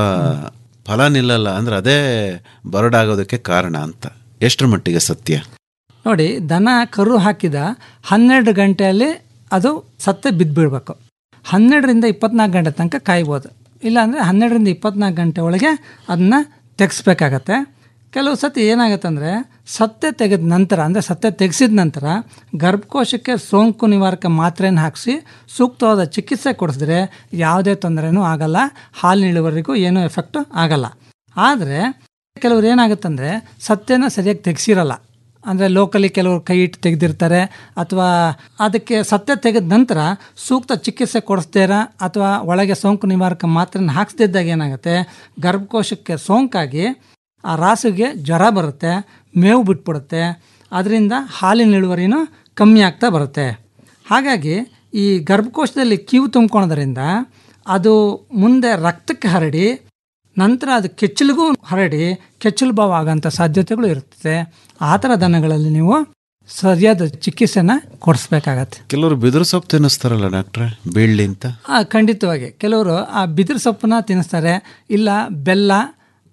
ಫಲ ನಿಲ್ಲಲ್ಲ ಅಂದ್ರೆ ಅದೇ ಬರಡಾಗೋದಕ್ಕೆ ಕಾರಣ ಅಂತ ಎಷ್ಟರ ಮಟ್ಟಿಗೆ ಸತ್ಯ ನೋಡಿ ದನ ಕರು ಹಾಕಿದ ಹನ್ನೆರಡು ಗಂಟೆಯಲ್ಲಿ ಅದು ಸತ್ತೆ ಬಿದ್ದುಬಿಡ್ಬೇಕು ಹನ್ನೆರಡರಿಂದ ಇಪ್ಪತ್ನಾಲ್ಕು ಗಂಟೆ ತನಕ ಕಾಯ್ಬೋದು ಇಲ್ಲಾಂದರೆ ಹನ್ನೆರಡರಿಂದ ಇಪ್ಪತ್ನಾಲ್ಕು ಗಂಟೆ ಒಳಗೆ ಅದನ್ನು ತೆಗೆಸ್ಬೇಕಾಗತ್ತೆ ಕೆಲವು ಸತಿ ಏನಾಗುತ್ತೆ ಅಂದರೆ ಸತ್ತೆ ತೆಗೆದ ನಂತರ ಅಂದರೆ ಸತ್ತೆ ತೆಗೆಸಿದ ನಂತರ ಗರ್ಭಕೋಶಕ್ಕೆ ಸೋಂಕು ನಿವಾರಕ ಮಾತ್ರೆಯನ್ನು ಹಾಕಿಸಿ ಸೂಕ್ತವಾದ ಚಿಕಿತ್ಸೆ ಕೊಡಿಸಿದ್ರೆ ಯಾವುದೇ ತೊಂದರೆನೂ ಆಗಲ್ಲ ಹಾಲಿನ ಇಳುವರಿಗೂ ಏನೂ ಎಫೆಕ್ಟು ಆಗಲ್ಲ ಆದರೆ ಕೆಲವ್ರು ಏನಾಗುತ್ತಂದರೆ ಸತ್ಯನ ಸರಿಯಾಗಿ ತೆಗೆಸಿರಲ್ಲ ಅಂದರೆ ಲೋಕಲಿ ಕೆಲವರು ಕೈ ಇಟ್ಟು ತೆಗೆದಿರ್ತಾರೆ ಅಥವಾ ಅದಕ್ಕೆ ಸತ್ಯ ತೆಗೆದ ನಂತರ ಸೂಕ್ತ ಚಿಕಿತ್ಸೆ ಕೊಡಿಸ್ದೇರ ಅಥವಾ ಒಳಗೆ ಸೋಂಕು ನಿವಾರಕ ಮಾತ್ರೆನ ಹಾಕ್ಸ್ದಿದ್ದಾಗ ಏನಾಗುತ್ತೆ ಗರ್ಭಕೋಶಕ್ಕೆ ಸೋಂಕಾಗಿ ಆ ರಾಸುಗೆ ಜ್ವರ ಬರುತ್ತೆ ಮೇವು ಬಿಟ್ಬಿಡುತ್ತೆ ಅದರಿಂದ ಹಾಲಿನ ಇಳುವರಿನೂ ಕಮ್ಮಿ ಆಗ್ತಾ ಬರುತ್ತೆ ಹಾಗಾಗಿ ಈ ಗರ್ಭಕೋಶದಲ್ಲಿ ಕೀವು ತುಂಬ್ಕೊಳೋದ್ರಿಂದ ಅದು ಮುಂದೆ ರಕ್ತಕ್ಕೆ ಹರಡಿ ನಂತರ ಅದು ಕೆಚ್ಚಲಿಗೂ ಹರಡಿ ಕೆಚ್ಚಲು ಬಾವು ಆಗೋಂಥ ಸಾಧ್ಯತೆಗಳು ಇರ್ತದೆ ಆ ಥರ ದನಗಳಲ್ಲಿ ನೀವು ಸರಿಯಾದ ಚಿಕಿತ್ಸೆನ ಕೊಡಿಸ್ಬೇಕಾಗತ್ತೆ ಕೆಲವರು ಬಿದಿರು ಸೊಪ್ಪು ತಿನ್ನಿಸ್ತಾರಲ್ಲ ಡಾಕ್ಟ್ರೆ ಬೀಳ್ಲಿ ಅಂತ ಆ, ಖಂಡಿತವಾಗಿ ಕೆಲವರು ಆ ಬಿದಿರು ಸೊಪ್ಪನ್ನ ತಿನ್ನಿಸ್ತಾರೆ ಇಲ್ಲ ಬೆಲ್ಲ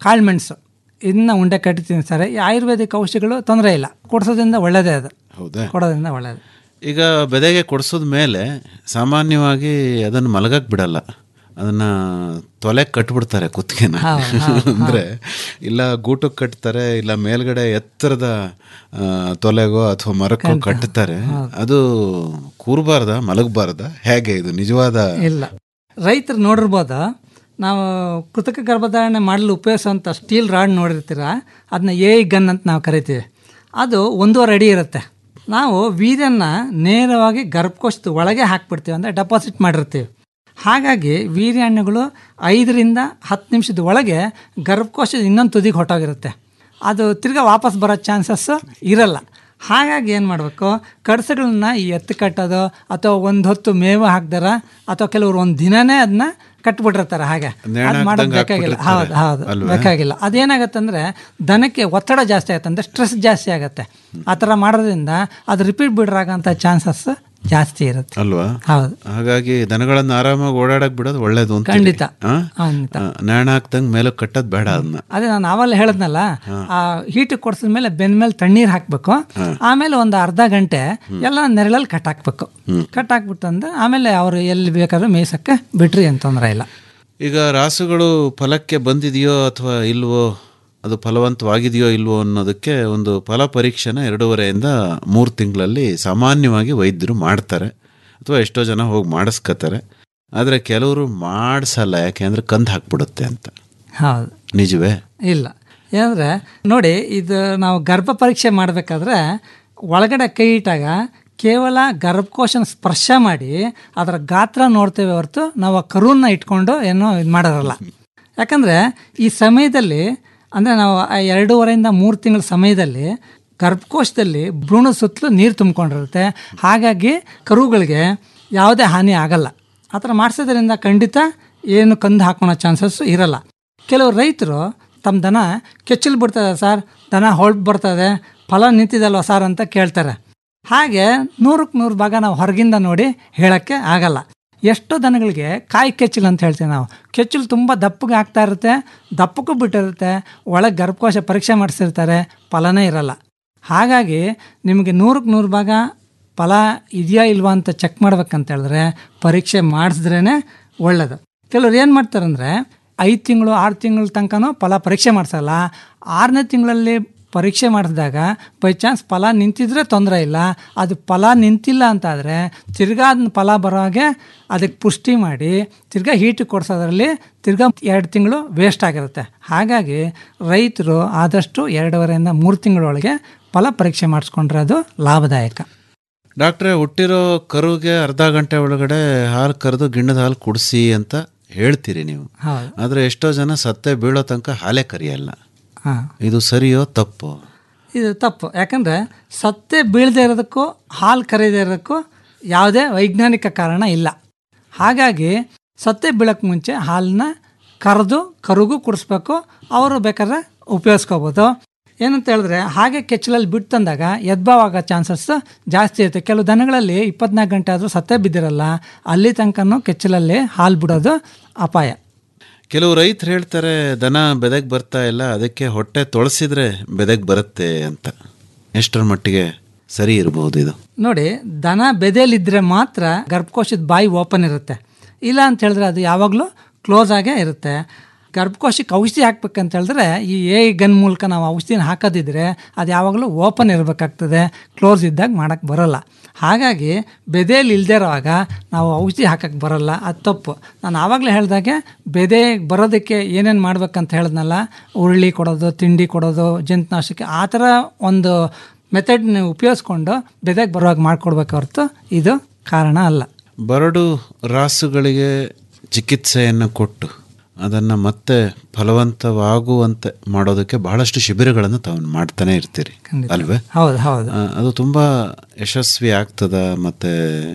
ಕಾಳುಮೆಣಸು ಇದನ್ನ ಉಂಡೆ ಕಟ್ಟಿ ತಿನ್ನಿಸ್ತಾರೆ ಈ ಆಯುರ್ವೇದಿಕ್ ಔಷಧಿಗಳು ತೊಂದರೆ ಇಲ್ಲ ಕೊಡಿಸೋದ್ರಿಂದ ಒಳ್ಳೆಯದೇ ಅದು ಹೌದಾ ಕೊಡೋದ್ರಿಂದ ಒಳ್ಳೆಯದು ಈಗ ಬೆದೆಗೆ ಕೊಡಿಸಿದ ಮೇಲೆ ಸಾಮಾನ್ಯವಾಗಿ ಅದನ್ನು ಮಲಗಕ್ಕೆ ಬಿಡಲ್ಲ ಅದನ್ನ ತೊಲೆ ಕಟ್ಬಿಡ್ತಾರೆ ಕುತ್ತಿಗೆನ ಹೌದು, ಹೌದು, ಅಂದ್ರೆ ಇಲ್ಲ ಗೂಟಕ್ಕೆ ಕಟ್ತಾರೆ ಇಲ್ಲ ಮೇಲ್ಗಡೆ ಎತ್ತರದ ಆ, ತೊಲೆಗೋ ಅಥವಾ ಮರಕ್ಕೋ ಕಟ್ತಾರೆ ಅದು ಕೂರಬಾರ್ದ ಮಲಗಬಾರ್ದ ಹೇಗೆ ಇದು ನಿಜವಾದ ಇಲ್ಲ ರೈತರು ನೋಡಿರ್ಬೋದು ನಾವು ಕೃತಕ ಗರ್ಭಧಾರಣೆ ಮಾಡಲು ಉಪಯೋಗಿಸುವಂಥ ಸ್ಟೀಲ್ ರಾಡ್ ನೋಡಿರ್ತೀರ ಅದನ್ನ ಎ ಗನ್ ಅಂತ ನಾವು ಕರಿತೀವಿ ಅದು ಒಂದೂವರೆ ಅಡಿ ಇರುತ್ತೆ ನಾವು ವೀರ್ಯನ ನೇರವಾಗಿ ಗರ್ಭಕೋಶದ ಒಳಗೆ ಹಾಕ್ಬಿಡ್ತೀವಿ ಅಂದರೆ ಡೆಪಾಸಿಟ್ ಮಾಡಿರ್ತೀವಿ ಹಾಗಾಗಿ ವೀರ್ಯಾಣುಗಳು ಐದರಿಂದ ಹತ್ತು ನಿಮಿಷದ ಒಳಗೆ ಗರ್ಭಕೋಶದ ಇನ್ನೊಂದು ತುದಿಗೆ ಹೊಟ್ಟೋಗಿರುತ್ತೆ ಅದು ತಿರ್ಗಾ ವಾಪಸ್ ಬರೋ ಚಾನ್ಸಸ್ಸು ಇರಲ್ಲ ಹಾಗಾಗಿ ಏನು ಮಾಡಬೇಕು ಕಡಸಗಳನ್ನ ಈ ಎತ್ತು ಕಟ್ಟೋದು ಅಥವಾ ಒಂದು ಹೊತ್ತು ಮೇವು ಹಾಕ್ದಾರ ಅಥವಾ ಕೆಲವರು ಒಂದು ದಿನನೇ ಅದನ್ನ ಕಟ್ಬಿಟ್ಟಿರ್ತಾರೆ ಹಾಗೆ ನೇಣು ಅದು ಮಾಡೋದು ಹಾಕ್ದಂಗೆ ಬೇಕಾಗಿಲ್ಲ ಹೌದು ಹಾಕ್ಬಿಟ್ಟಿರ್ತಾರೆ. ಹೌದು ಅಲ್ವೇ? ಬೇಕಾಗಿಲ್ಲ ಅದೇನಾಗತ್ತಂದ್ರೆ ದನಕ್ಕೆ ಒತ್ತಡ ಜಾಸ್ತಿ ಆಗುತ್ತೆ ಅಂದರೆ ಸ್ಟ್ರೆಸ್ ಜಾಸ್ತಿ ಆಗುತ್ತೆ ಆ ಥರ ಮಾಡೋದ್ರಿಂದ ಅದು ರಿಪೀಟ್ ಬಿಡ್ರಾಗಂಥ ಚಾನ್ಸಸ್ ಜಾಸ್ತಿ ಇರುತ್ತೆ ಅಲ್ವಾ ಹೌದು ಹಾಗಾಗಿ ದನಗಳನ್ನ ಆರಾಮಾಗಿ ಓಡಾಡಕ್ ಬಿಡೋದು ಒಳ್ಳೇದು ಅಂತ ಖಂಡಿತ. ಆ? ಖಂಡಿತ. ಆ, ನೇಣ ಹಾಕ್ದಂಗೆ ಮೇಲೆ ಕಟ್ಟೋದು ಬೇಡ ಅದನ್ನ ಅದೇ ನಾನು ಆವಲ್ಲ ಹೇಳಿದ್ನಲ್ಲ ಆ ಹೀಟಿಗೆ ಕೊಡ್ಸಿದ ಮೇಲೆ ಬೆನ್ನ ಮೇಲೆ ತಣ್ಣೀರು ಹಾಕಬೇಕು ಆಮೇಲೆ ಒಂದು ಅರ್ಧ ಗಂಟೆ ಎಲ್ಲ ನೆರಳಲ್ಲಿ ಕಟ್ ಹಾಕ್ಬೇಕು ಕಟ್ ಹಾಕ್ಬಿಟ್ಟು ಅಂದ್ರೆ ಆಮೇಲೆ ಅವರು ಎಲ್ಲಿ ಬೇಕಾದ್ರೂ ಮೇಯ್ಸಕ್ಕೆ ಬಿಟ್ರಿ ಅಂತ ತೊಂದರೆ ಇಲ್ಲ ಈಗ ರಾಸುಗಳು ಫಲಕ್ಕೆ ಬಂದಿದೆಯೋ ಅಥವಾ ಇಲ್ವೋ ಅದು ಫಲವಂತವಾಗಿದೆಯೋ ಇಲ್ವೋ ಅನ್ನೋದಕ್ಕೆ ಒಂದು ಫಲ ಪರೀಕ್ಷೆನ ಎರಡೂವರೆಯಿಂದ ಮೂರು ತಿಂಗಳಲ್ಲಿ ಸಾಮಾನ್ಯವಾಗಿ ವೈದ್ಯರು ಮಾಡ್ತಾರೆ ಅಥವಾ ಎಷ್ಟೋ ಜನ ಹೋಗಿ ಮಾಡಿಸ್ಕೋತಾರೆ ಆದರೆ ಕೆಲವರು ಮಾಡಿಸಲ್ಲ ಯಾಕೆಂದ್ರೆ ಕಂದು ಹಾಕ್ಬಿಡುತ್ತೆ ಅಂತ ಹೌದು ನಿಜವೇ ಇಲ್ಲ ಏನಂದರೆ ನೋಡಿ ಇದು ನಾವು ಗರ್ಭ ಪರೀಕ್ಷೆ ಮಾಡಬೇಕಾದ್ರೆ ಒಳಗಡೆ ಕೈ ಇಟ್ಟಾಗ ಕೇವಲ ಗರ್ಭಕೋಶನ ಸ್ಪರ್ಶ ಮಾಡಿ ಅದರ ಗಾತ್ರ ನೋಡ್ತೇವೆ ಹೊರತು ನಾವು ಆ ಕರುನ ಇಟ್ಕೊಂಡು ಏನೋ ಇದು ಮಾಡೋರಲ್ಲ ಯಾಕಂದರೆ ಈ ಸಮಯದಲ್ಲಿ ಅಂದರೆ ನಾವು ಆ ಎರಡೂವರೆಯಿಂದ ಮೂರು ತಿಂಗಳ ಸಮಯದಲ್ಲಿ ಗರ್ಭಕೋಶದಲ್ಲಿ ಭ್ರೂಣ ಸುತ್ತಲೂ ನೀರು ತುಂಬಿಕೊಂಡಿರುತ್ತೆ ಹಾಗಾಗಿ ಕರುಗಳಿಗೆ ಯಾವುದೇ ಹಾನಿ ಆಗಲ್ಲ ಆ ಥರ ಮಾಡಿಸೋದ್ರಿಂದ ಖಂಡಿತ ಏನು ಕಂದು ಹಾಕೊಳೋ ಚಾನ್ಸಸ್ ಇರಲ್ಲ ಕೆಲವು ರೈತರು ತಮ್ಮ ದನ ಕೆಚ್ಚಲು ಬಿಡ್ತದೆ ಸರ್ ದನ ಹೊಳ್ಬ್ ಬರ್ತದೆ ಫಲ ನಿಂತಿದಲ್ವ ಸರ್ ಅಂತ ಕೇಳ್ತಾರೆ ಹಾಗೆ ನೂರಕ್ಕೆ ನೂರು ಭಾಗ ನಾವು ಹೊರಗಿಂದ ನೋಡಿ ಹೇಳೋಕ್ಕೆ ಆಗಲ್ಲ ಎಷ್ಟೋ ದನಗಳಿಗೆ ಕಾಯಿ ಕೆಚ್ಚಲು ಅಂತ ಹೇಳ್ತೀವಿ ನಾವು ಕೆಚ್ಚಲು ತುಂಬ ದಪ್ಪಗೆ ಆಗ್ತಾ ಇರುತ್ತೆ ದಪ್ಪಕ್ಕೂ ಬಿಟ್ಟಿರುತ್ತೆ ಒಳಗೆ ಗರ್ಭಕೋಶ ಪರೀಕ್ಷೆ ಮಾಡಿಸಿರ್ತಾರೆ ಫಲನೇ ಇರಲ್ಲ ಹಾಗಾಗಿ ನಿಮಗೆ ನೂರಕ್ಕೆ ನೂರು ಭಾಗ ಫಲ ಇದೆಯಾ ಇಲ್ವಾ ಅಂತ ಚೆಕ್ ಮಾಡ್ಬೇಕಂತ ಹೇಳಿದ್ರೆ ಪರೀಕ್ಷೆ ಮಾಡಿಸಿದ್ರೇ ಒಳ್ಳೆಯದು ಕೆಲವ್ರು ಏನು ಮಾಡ್ತಾರಂದ್ರೆ ಐದು ತಿಂಗಳು ಆರು ತಿಂಗಳ ತನಕನೂ ಫಲ ಪರೀಕ್ಷೆ ಮಾಡಿಸಲ್ಲ ಆರನೇ ತಿಂಗಳಲ್ಲಿ ಪರೀಕ್ಷೆ ಮಾಡಿಸಿದಾಗ ಬೈ ಚಾನ್ಸ್ ಫಲ ನಿಂತಿದ್ರೆ ತೊಂದರೆ ಇಲ್ಲ ಅದು ಫಲ ನಿಂತಿಲ್ಲ ಅಂತಾದರೆ ತಿರ್ಗಾ ಅದನ್ನ ಫಲ ಬರೋ ಹಾಗೆ ಅದಕ್ಕೆ ಪುಷ್ಟಿ ಮಾಡಿ ತಿರ್ಗಾ ಹೀಟ್ ಕೊಡಿಸೋದ್ರಲ್ಲಿ ತಿರ್ಗಾ ಎರಡು ತಿಂಗಳು ವೇಸ್ಟ್ ಆಗಿರುತ್ತೆ ಹಾಗಾಗಿ ರೈತರು ಆದಷ್ಟು ಎರಡೂವರೆಯಿಂದ ಮೂರು ತಿಂಗಳೊಳಗೆ ಫಲ ಪರೀಕ್ಷೆ ಮಾಡಿಸ್ಕೊಂಡ್ರೆ ಅದು ಲಾಭದಾಯಕ ಡಾಕ್ಟ್ರೆ ಹುಟ್ಟಿರೋ ಕರುಗೆ ಅರ್ಧ ಗಂಟೆ ಒಳಗಡೆ ಹಾಲು ಕರೆದು ಗಿಣ್ಣದ ಹಾಲು ಕುಡಿಸಿ ಅಂತ ಹೇಳ್ತೀರಿ ನೀವು ಹೌದು ಆದರೆ ಎಷ್ಟೋ ಜನ ಸತ್ತೆ ಬೀಳೋ ತನಕ ಹಾಲೇ ಕರಿಯಲ್ಲ ಹಾಂ ಇದು ಸರಿಯೋ ತಪ್ಪು ಇದು ತಪ್ಪು ಯಾಕಂದರೆ ಸತ್ತೆ ಬೀಳದೇ ಇರೋದಕ್ಕೂ ಹಾಲು ಕರೆಯದೇ ಇರೋದಕ್ಕೂ ಯಾವುದೇ ವೈಜ್ಞಾನಿಕ ಕಾರಣ ಇಲ್ಲ ಹಾಗಾಗಿ ಸತ್ತೆ ಬೀಳಕ್ಕೆ ಮುಂಚೆ ಹಾಲನ್ನ ಕರೆದು ಕರುಗೂ ಕುಡಿಸ್ಬೇಕು ಅವರು ಬೇಕಾದ್ರೆ ಉಪಯೋಗಿಸ್ಕೋಬೋದು ಏನಂತ ಹೇಳಿದ್ರೆ ಹಾಗೆ ಕೆಚ್ಚಲಲ್ಲಿ ಬಿಟ್ಟು ತಂದಾಗ ಎದ್ಭಾವ ಆಗೋ ಚಾನ್ಸಸ್ ಜಾಸ್ತಿ ಇರುತ್ತೆ ಕೆಲವು ದನಗಳಲ್ಲಿ ಇಪ್ಪತ್ನಾಲ್ಕು ಗಂಟೆ ಆದರೂ ಸತ್ತೇ ಬಿದ್ದಿರಲ್ಲ ಅಲ್ಲಿ ತನಕನೂ ಕೆಚ್ಚಲಲ್ಲಿ ಹಾಲು ಬಿಡೋದು ಅಪಾಯ ಕೆಲವು ರೈತರು ಹೇಳ್ತಾರೆ ದನ ಬೆದಕ್ ಬರ್ತಾ ಇಲ್ಲ ಅದಕ್ಕೆ ಹೊಟ್ಟೆ ತೊಳಸಿದ್ರೆ ಬೆದಕ್ ಬರುತ್ತೆ ಅಂತ ಎಷ್ಟರ ಮಟ್ಟಿಗೆ ಸರಿ ಇರಬಹುದು ಇದು ನೋಡಿ ದನ ಬೆದೆಯಲ್ಲಿದ್ದರೆ ಮಾತ್ರ ಗರ್ಭಕೋಶದ ಬಾಯಿ ಓಪನ್ ಇರುತ್ತೆ ಇಲ್ಲ ಅಂತ ಹೇಳಿದ್ರೆ ಅದು ಯಾವಾಗಲೂ ಕ್ಲೋಸ್ ಆಗೇ ಇರುತ್ತೆ ಗರ್ಭಕೋಶಕ್ಕೆ ಔಷಧಿ ಹಾಕ್ಬೇಕಂತ ಹೇಳಿದ್ರೆ ಈ ಎ ಗನ್ ಮೂಲಕ ನಾವು ಔಷಧಿನ ಹಾಕೋದಿದ್ರೆ ಅದು ಯಾವಾಗಲೂ ಓಪನ್ ಇರಬೇಕಾಗ್ತದೆ ಕ್ಲೋಸ್ ಇದ್ದಾಗ ಮಾಡೋಕ್ಕೆ ಬರೋಲ್ಲ ಹಾಗಾಗಿ ಬೆದೆಯಲ್ಲಿ ಇಲ್ಲದೇ ಇರೋವಾಗ ನಾವು ಔಷಧಿ ಹಾಕಕ್ಕೆ ಬರೋಲ್ಲ ಅದು ತಪ್ಪು ನಾನು ಆವಾಗಲೇ ಹೇಳಿದಾಗೆ ಬೆದೆ ಬರೋದಕ್ಕೆ ಏನೇನು ಮಾಡ್ಬೇಕಂತ ಹೇಳಿದ್ನಲ್ಲ ಉರುಳಿ ಕೊಡೋದು ತಿಂಡಿ ಕೊಡೋದು ಜಂತುನಾಶಕ ಆ ಥರ ಒಂದು ಮೆಥಡ್ನ ಉಪಯೋಗಿಸ್ಕೊಂಡು ಬೆದೆಗೆ ಬರುವಾಗ ಮಾಡ್ಕೊಡ್ಬೇಕು ಹೊರತು ಇದು ಕಾರಣ ಅಲ್ಲ ಬರಡು ರಾಸುಗಳಿಗೆ ಚಿಕಿತ್ಸೆಯನ್ನು ಕೊಟ್ಟು ಅದನ್ನು ಮತ್ತೆ ಫಲವಂತವಾಗುವಂತೆ ಮಾಡೋದಕ್ಕೆ ಬಹಳಷ್ಟು ಶಿಬಿರಗಳನ್ನು ತಾವು ಮಾಡ್ತಾನೆ ಇರ್ತೀರಿ ಅಲ್ವೇ ಹೌದು ಹೌದು ಆ, ಅದು ತುಂಬ ಯಶಸ್ವಿ ಆಗ್ತದ ಮತ್ತು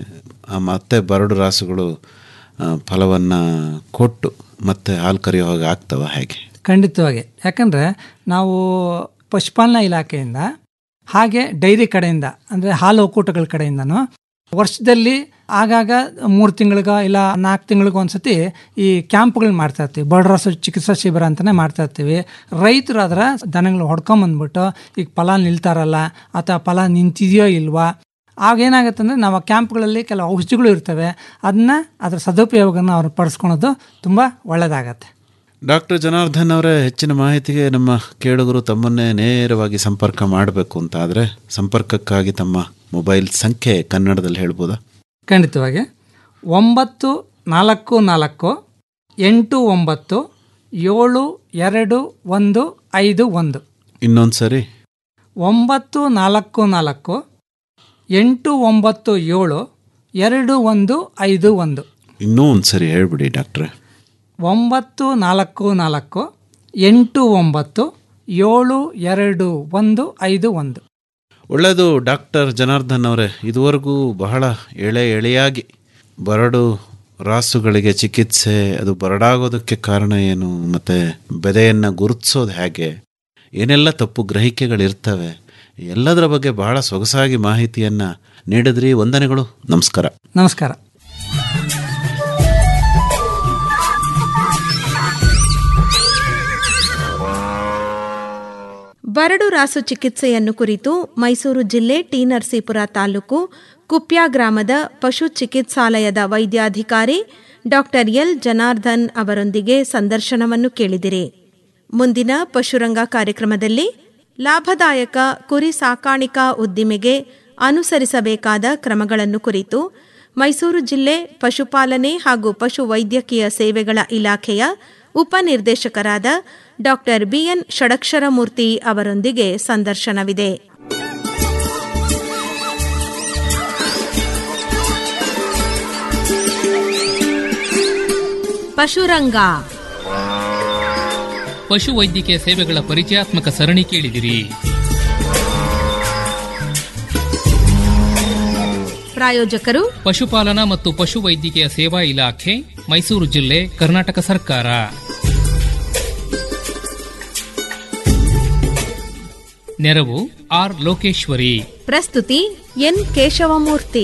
ಆ ಮತ್ತೆ ಬರಡು ರಾಸುಗಳು ಫಲವನ್ನು ಕೊಟ್ಟು ಮತ್ತೆ ಹಾಲು ಕರೆಯೋ ಹಾಗೆ ಆಗ್ತವ ಹೇಗೆ ಖಂಡಿತವಾಗಿ ಯಾಕಂದರೆ ನಾವು ಪಶುಪಾಲನಾ ಇಲಾಖೆಯಿಂದ ಹಾಗೆ ಡೈರಿ ಕಡೆಯಿಂದ ಅಂದರೆ ಹಾಲು ಒಕ್ಕೂಟಗಳ ಕಡೆಯಿಂದನೂ ವರ್ಷದಲ್ಲಿ ಆಗಾಗ ಮೂರು ತಿಂಗಳಿಗ ಇಲ್ಲ ನಾಲ್ಕು ತಿಂಗಳಿಗೂ ಒಂದ್ಸತಿ ಈ ಕ್ಯಾಂಪ್ಗಳನ್ನ ಮಾಡ್ತಾ ಇರ್ತೀವಿ ಬಡರಸ ಚಿಕಿತ್ಸಾ ಶಿಬಿರ ಅಂತಲೇ ಮಾಡ್ತಾ ಇರ್ತೀವಿ ರೈತರು ಅದರ ದನಗಳು ಹೊಡ್ಕೊಂಬಂದ್ಬಿಟ್ಟು ಈಗ ಫಲ ನಿಲ್ತಾರಲ್ಲ ಅಥವಾ ಫಲ ನಿಂತಿದೆಯೋ ಇಲ್ವಾ ಆಗ ಏನಾಗುತ್ತೆ ಅಂದರೆ ನಾವು ಆ ಕ್ಯಾಂಪ್ಗಳಲ್ಲಿ ಕೆಲವು ಔಷಧಿಗಳು ಇರ್ತವೆ ಅದನ್ನ ಅದರ ಸದುಪಯೋಗನ ಅವ್ರು ಪಡಿಸ್ಕೊಳೋದು ತುಂಬ ಒಳ್ಳೆಯದಾಗತ್ತೆ ಡಾಕ್ಟರ್ ಜನಾರ್ದನ್ ಅವರೇ ಹೆಚ್ಚಿನ ಮಾಹಿತಿಗೆ ನಮ್ಮ ಕೇಳುಗರು ತಮ್ಮನ್ನೇ ನೇರವಾಗಿ ಸಂಪರ್ಕ ಮಾಡಬೇಕು ಅಂತ ಆದರೆ ಸಂಪರ್ಕಕ್ಕಾಗಿ ತಮ್ಮ ಮೊಬೈಲ್ ಸಂಖ್ಯೆ ಕನ್ನಡದಲ್ಲಿ ಹೇಳ್ಬೋದಾ ಖಂಡಿತವಾಗಿ ಒಂಬತ್ತು ನಾಲ್ಕು ನಾಲ್ಕು ಎಂಟು ಒಂಬತ್ತು ಏಳು ಎರಡು ಒಂದು ಐದು ಒಂದು ಇನ್ನೊಂದು ಸರಿ ಒಂಬತ್ತು ನಾಲ್ಕು ನಾಲ್ಕು ಎಂಟು ಒಂಬತ್ತು ಏಳು ಎರಡು ಒಂದು ಐದು ಒಂದು ಇನ್ನೂ ಒಂದು ಸರಿ ಹೇಳ್ಬಿಡಿ ಡಾಕ್ಟ್ರೆ ಒಂಬತ್ತು ನಾಲ್ಕು ನಾಲ್ಕು ಎಂಟು ಒಂಬತ್ತು ಏಳು ಎರಡು ಒಂದು ಐದು ಒಂದು ಒಳ್ಳೆಯದು ಡಾಕ್ಟರ್ ಜನಾರ್ದನ್ ಅವರೇ ಇದುವರೆಗೂ ಬಹಳ ಎಳೆ ಎಳೆಯಾಗಿ ಬರಡು ರಾಸುಗಳಿಗೆ ಚಿಕಿತ್ಸೆ ಅದು ಬರಡಾಗೋದಕ್ಕೆ ಕಾರಣ ಏನು ಮತ್ತು ಬೆದೆಯನ್ನು ಗುರುತಿಸೋದು ಹೇಗೆ ಏನೆಲ್ಲ ತಪ್ಪು ಗ್ರಹಿಕೆಗಳಿರ್ತವೆ ಎಲ್ಲದರ ಬಗ್ಗೆ ಬಹಳ ಸೊಗಸಾಗಿ ಮಾಹಿತಿಯನ್ನು ನೀಡಿದ್ರಿ ವಂದನೆಗಳು ನಮಸ್ಕಾರ ನಮಸ್ಕಾರ ಬರಡು ರಾಸು ಚಿಕಿತ್ಸೆಯನ್ನು ಕುರಿತು ಮೈಸೂರು ಜಿಲ್ಲೆ ಟಿ ನರಸೀಪುರ ತಾಲೂಕು ಕುಪ್ಯ ಗ್ರಾಮದ ಪಶು ಚಿಕಿತ್ಸಾಲಯದ ವೈದ್ಯಾಧಿಕಾರಿ ಡಾಕ್ಟರ್ ಎಲ್ ಜನಾರ್ದನ್ ಅವರೊಂದಿಗೆ ಸಂದರ್ಶನವನ್ನು ಕೇಳಿದಿರಿ ಮುಂದಿನ ಪಶುರಂಗ ಕಾರ್ಯಕ್ರಮದಲ್ಲಿ ಲಾಭದಾಯಕ ಕುರಿ ಸಾಕಾಣಿಕಾ ಉದ್ದಿಮೆಗೆ ಅನುಸರಿಸಬೇಕಾದ ಕ್ರಮಗಳನ್ನು ಕುರಿತು ಮೈಸೂರು ಜಿಲ್ಲೆ ಪಶುಪಾಲನೆ ಹಾಗೂ ಪಶು ವೈದ್ಯಕೀಯ ಸೇವೆಗಳ ಇಲಾಖೆಯ ಉಪನಿರ್ದೇಶಕರಾದ ಡಾಕ್ಟರ್ ಬಿಎನ್ ಷಡಕ್ಷರಮೂರ್ತಿ ಅವರೊಂದಿಗೆ ಸಂದರ್ಶನವಿದೆ ಪಶುರಂಗ ಪಶು ವೈದ್ಯಕೀಯ ಸೇವೆಗಳ ಪರಿಚಯಾತ್ಮಕ ಸರಣಿ ಕೇಳಿದಿರಿ ಪ್ರಾಯೋಜಕರು ಪಶುಪಾಲನಾ ಮತ್ತು ಪಶು ವೈದ್ಯಕೀಯ ಸೇವಾ ಇಲಾಖೆ ಮೈಸೂರು ಜಿಲ್ಲೆ ಕರ್ನಾಟಕ ಸರ್ಕಾರ ನೆರವು ಆರ್ ಲೋಕೇಶ್ವರಿ ಪ್ರಸ್ತುತಿ ಎನ್ ಕೇಶವಮೂರ್ತಿ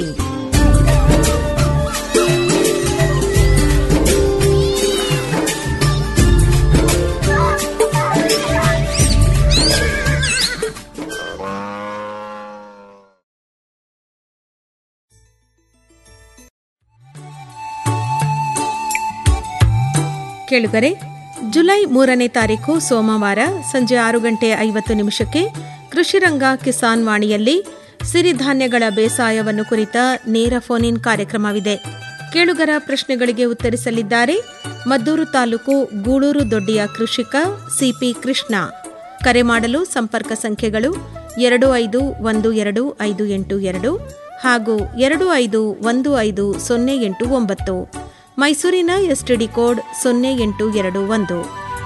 ಕೇಳುಗರೆ ಜುಲೈ ಮೂರನೇ ತಾರೀಕು ಸೋಮವಾರ ಸಂಜೆ ಆರು ಗಂಟೆ ಐವತ್ತು ನಿಮಿಷಕ್ಕೆ ಕೃಷಿರಂಗ ಕಿಸಾನ್ ವಾಣಿಯಲ್ಲಿ ಸಿರಿಧಾನ್ಯಗಳ ಬೇಸಾಯವನ್ನು ಕುರಿತ ನೇರ ಫೋನ್ ಇನ್ ಕಾರ್ಯಕ್ರಮವಿದೆ ಕೇಳುಗರ ಪ್ರಶ್ನೆಗಳಿಗೆ ಉತ್ತರಿಸಲಿದ್ದಾರೆ ಮದ್ದೂರು ತಾಲೂಕು ಗೂಳೂರು ದೊಡ್ಡಿಯ ಕೃಷಿಕ ಸಿಪಿ ಕೃಷ್ಣ ಕರೆ ಮಾಡಲು ಸಂಪರ್ಕ ಸಂಖ್ಯೆಗಳು ಎರಡು ಐದು ಒಂದು ಎರಡು ಐದು ಎಂಟು ಎರಡು ಹಾಗೂ ಎರಡು ಐದು ಒಂದು ಐದು ಸೊನ್ನೆ ಎಂಟು ಒಂಬತ್ತು ಮೈಸೂರಿನ ಎಸ್ಟಿಡಿ ಕೋಡ್ ಸೊನ್ನೆ ಎಂಟು ಎರಡು ಒಂದು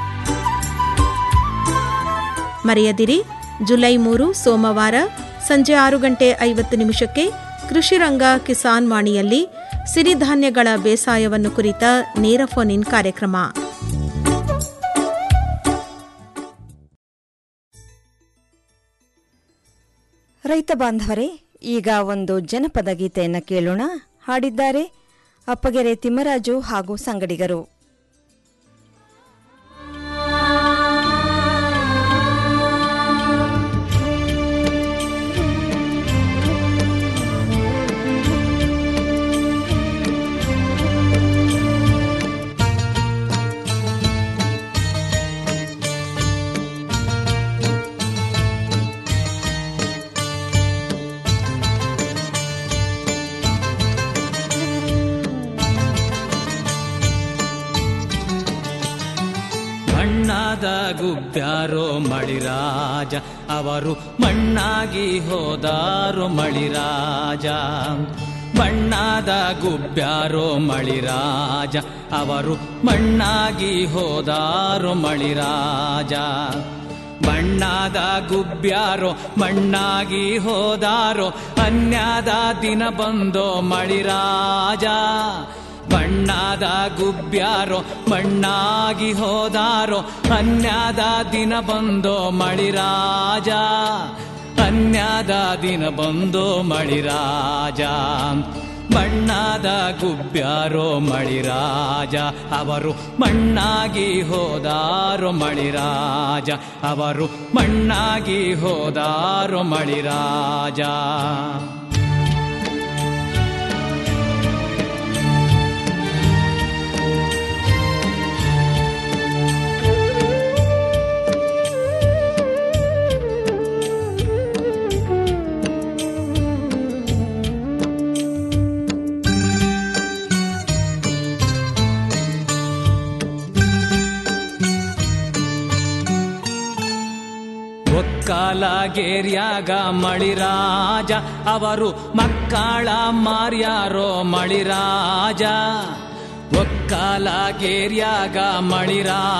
ಮರೆಯದಿರಿ ಜುಲೈ ಮೂರು ಸೋಮವಾರ ಸಂಜೆ ಆರು ಗಂಟೆ ಐವತ್ತು ನಿಮಿಷಕ್ಕೆ ಕೃಷಿರಂಗ ಕಿಸಾನ್ ವಾಣಿಯಲ್ಲಿ ಸಿರಿಧಾನ್ಯಗಳ ಬೇಸಾಯವನ್ನು ಕುರಿತ ನೇರ ಫೋನ್ ಇನ್ ಕಾರ್ಯಕ್ರಮ ರೈತ ಬಾಂಧವರೇ ಈಗ ಒಂದು ಜನಪದ ಗೀತೆಯನ್ನು ಕೇಳೋಣ ಹಾಡಿದ್ದಾರೆ ಅಪ್ಪಗೆರೆ ತಿಮ್ಮರಾಜು ಹಾಗೂ ಸಂಗಡಿಗರು ಮಣ್ಣಾದ ಗುಬ್ಬ್ಯಾರೋ ಮಳಿರಾಜ ಅವರು ಮಣ್ಣಾಗಿ ಹೋದಾರೋ ಮಳಿರಾಜ ಮಣ್ಣಾದ ಗುಬ್ಬ್ಯಾರೋ ಮಳಿರಾಜ ಅವರು ಮಣ್ಣಾಗಿ ಹೋದಾರೋ ಮಳಿರಾಜ ಬಣ್ಣಾದ ಗುಬ್ಬ್ಯಾರೋ ಮಣ್ಣಾಗಿ ಹೋದಾರೋ ಅನ್ಯಾದ ದಿನ ಬಂದೋ ಮಳಿರಾಜ ಬಣ್ಣಾದ ಗುಬ್ಬ್ಯಾರೋ ಮಣ್ಣಾಗಿ ಹೋದಾರೋ ಅನ್ಯಾದ ದಿನ ಬಂದೋ ಮಳಿರಾಜ ಅನ್ಯಾದ ದಿನ ಬಂದೋ ಮಳಿರಾಜ ಬಣ್ಣದ ಗುಬ್ಬ್ಯಾರೋ ಮಳಿರಾಜ ಅವರು ಮಣ್ಣಾಗಿ ಹೋದಾರೋ ಮಳಿರಾಜ ಅವರು ಮಣ್ಣಾಗಿ ಹೋದಾರೋ ಮಳಿರಾಜ ಒಕ್ಕಾಲಗೇರ್ಯಾಗ ಮಳಿರಾಜ ಅವರು ಮಕ್ಕಳ ಮಾರ್ಯಾರೋ ಮಳಿರಾಜ ಒಕ್ಕಾಲಗೇರ್ಯಾಗ ಮಳಿರಾಜ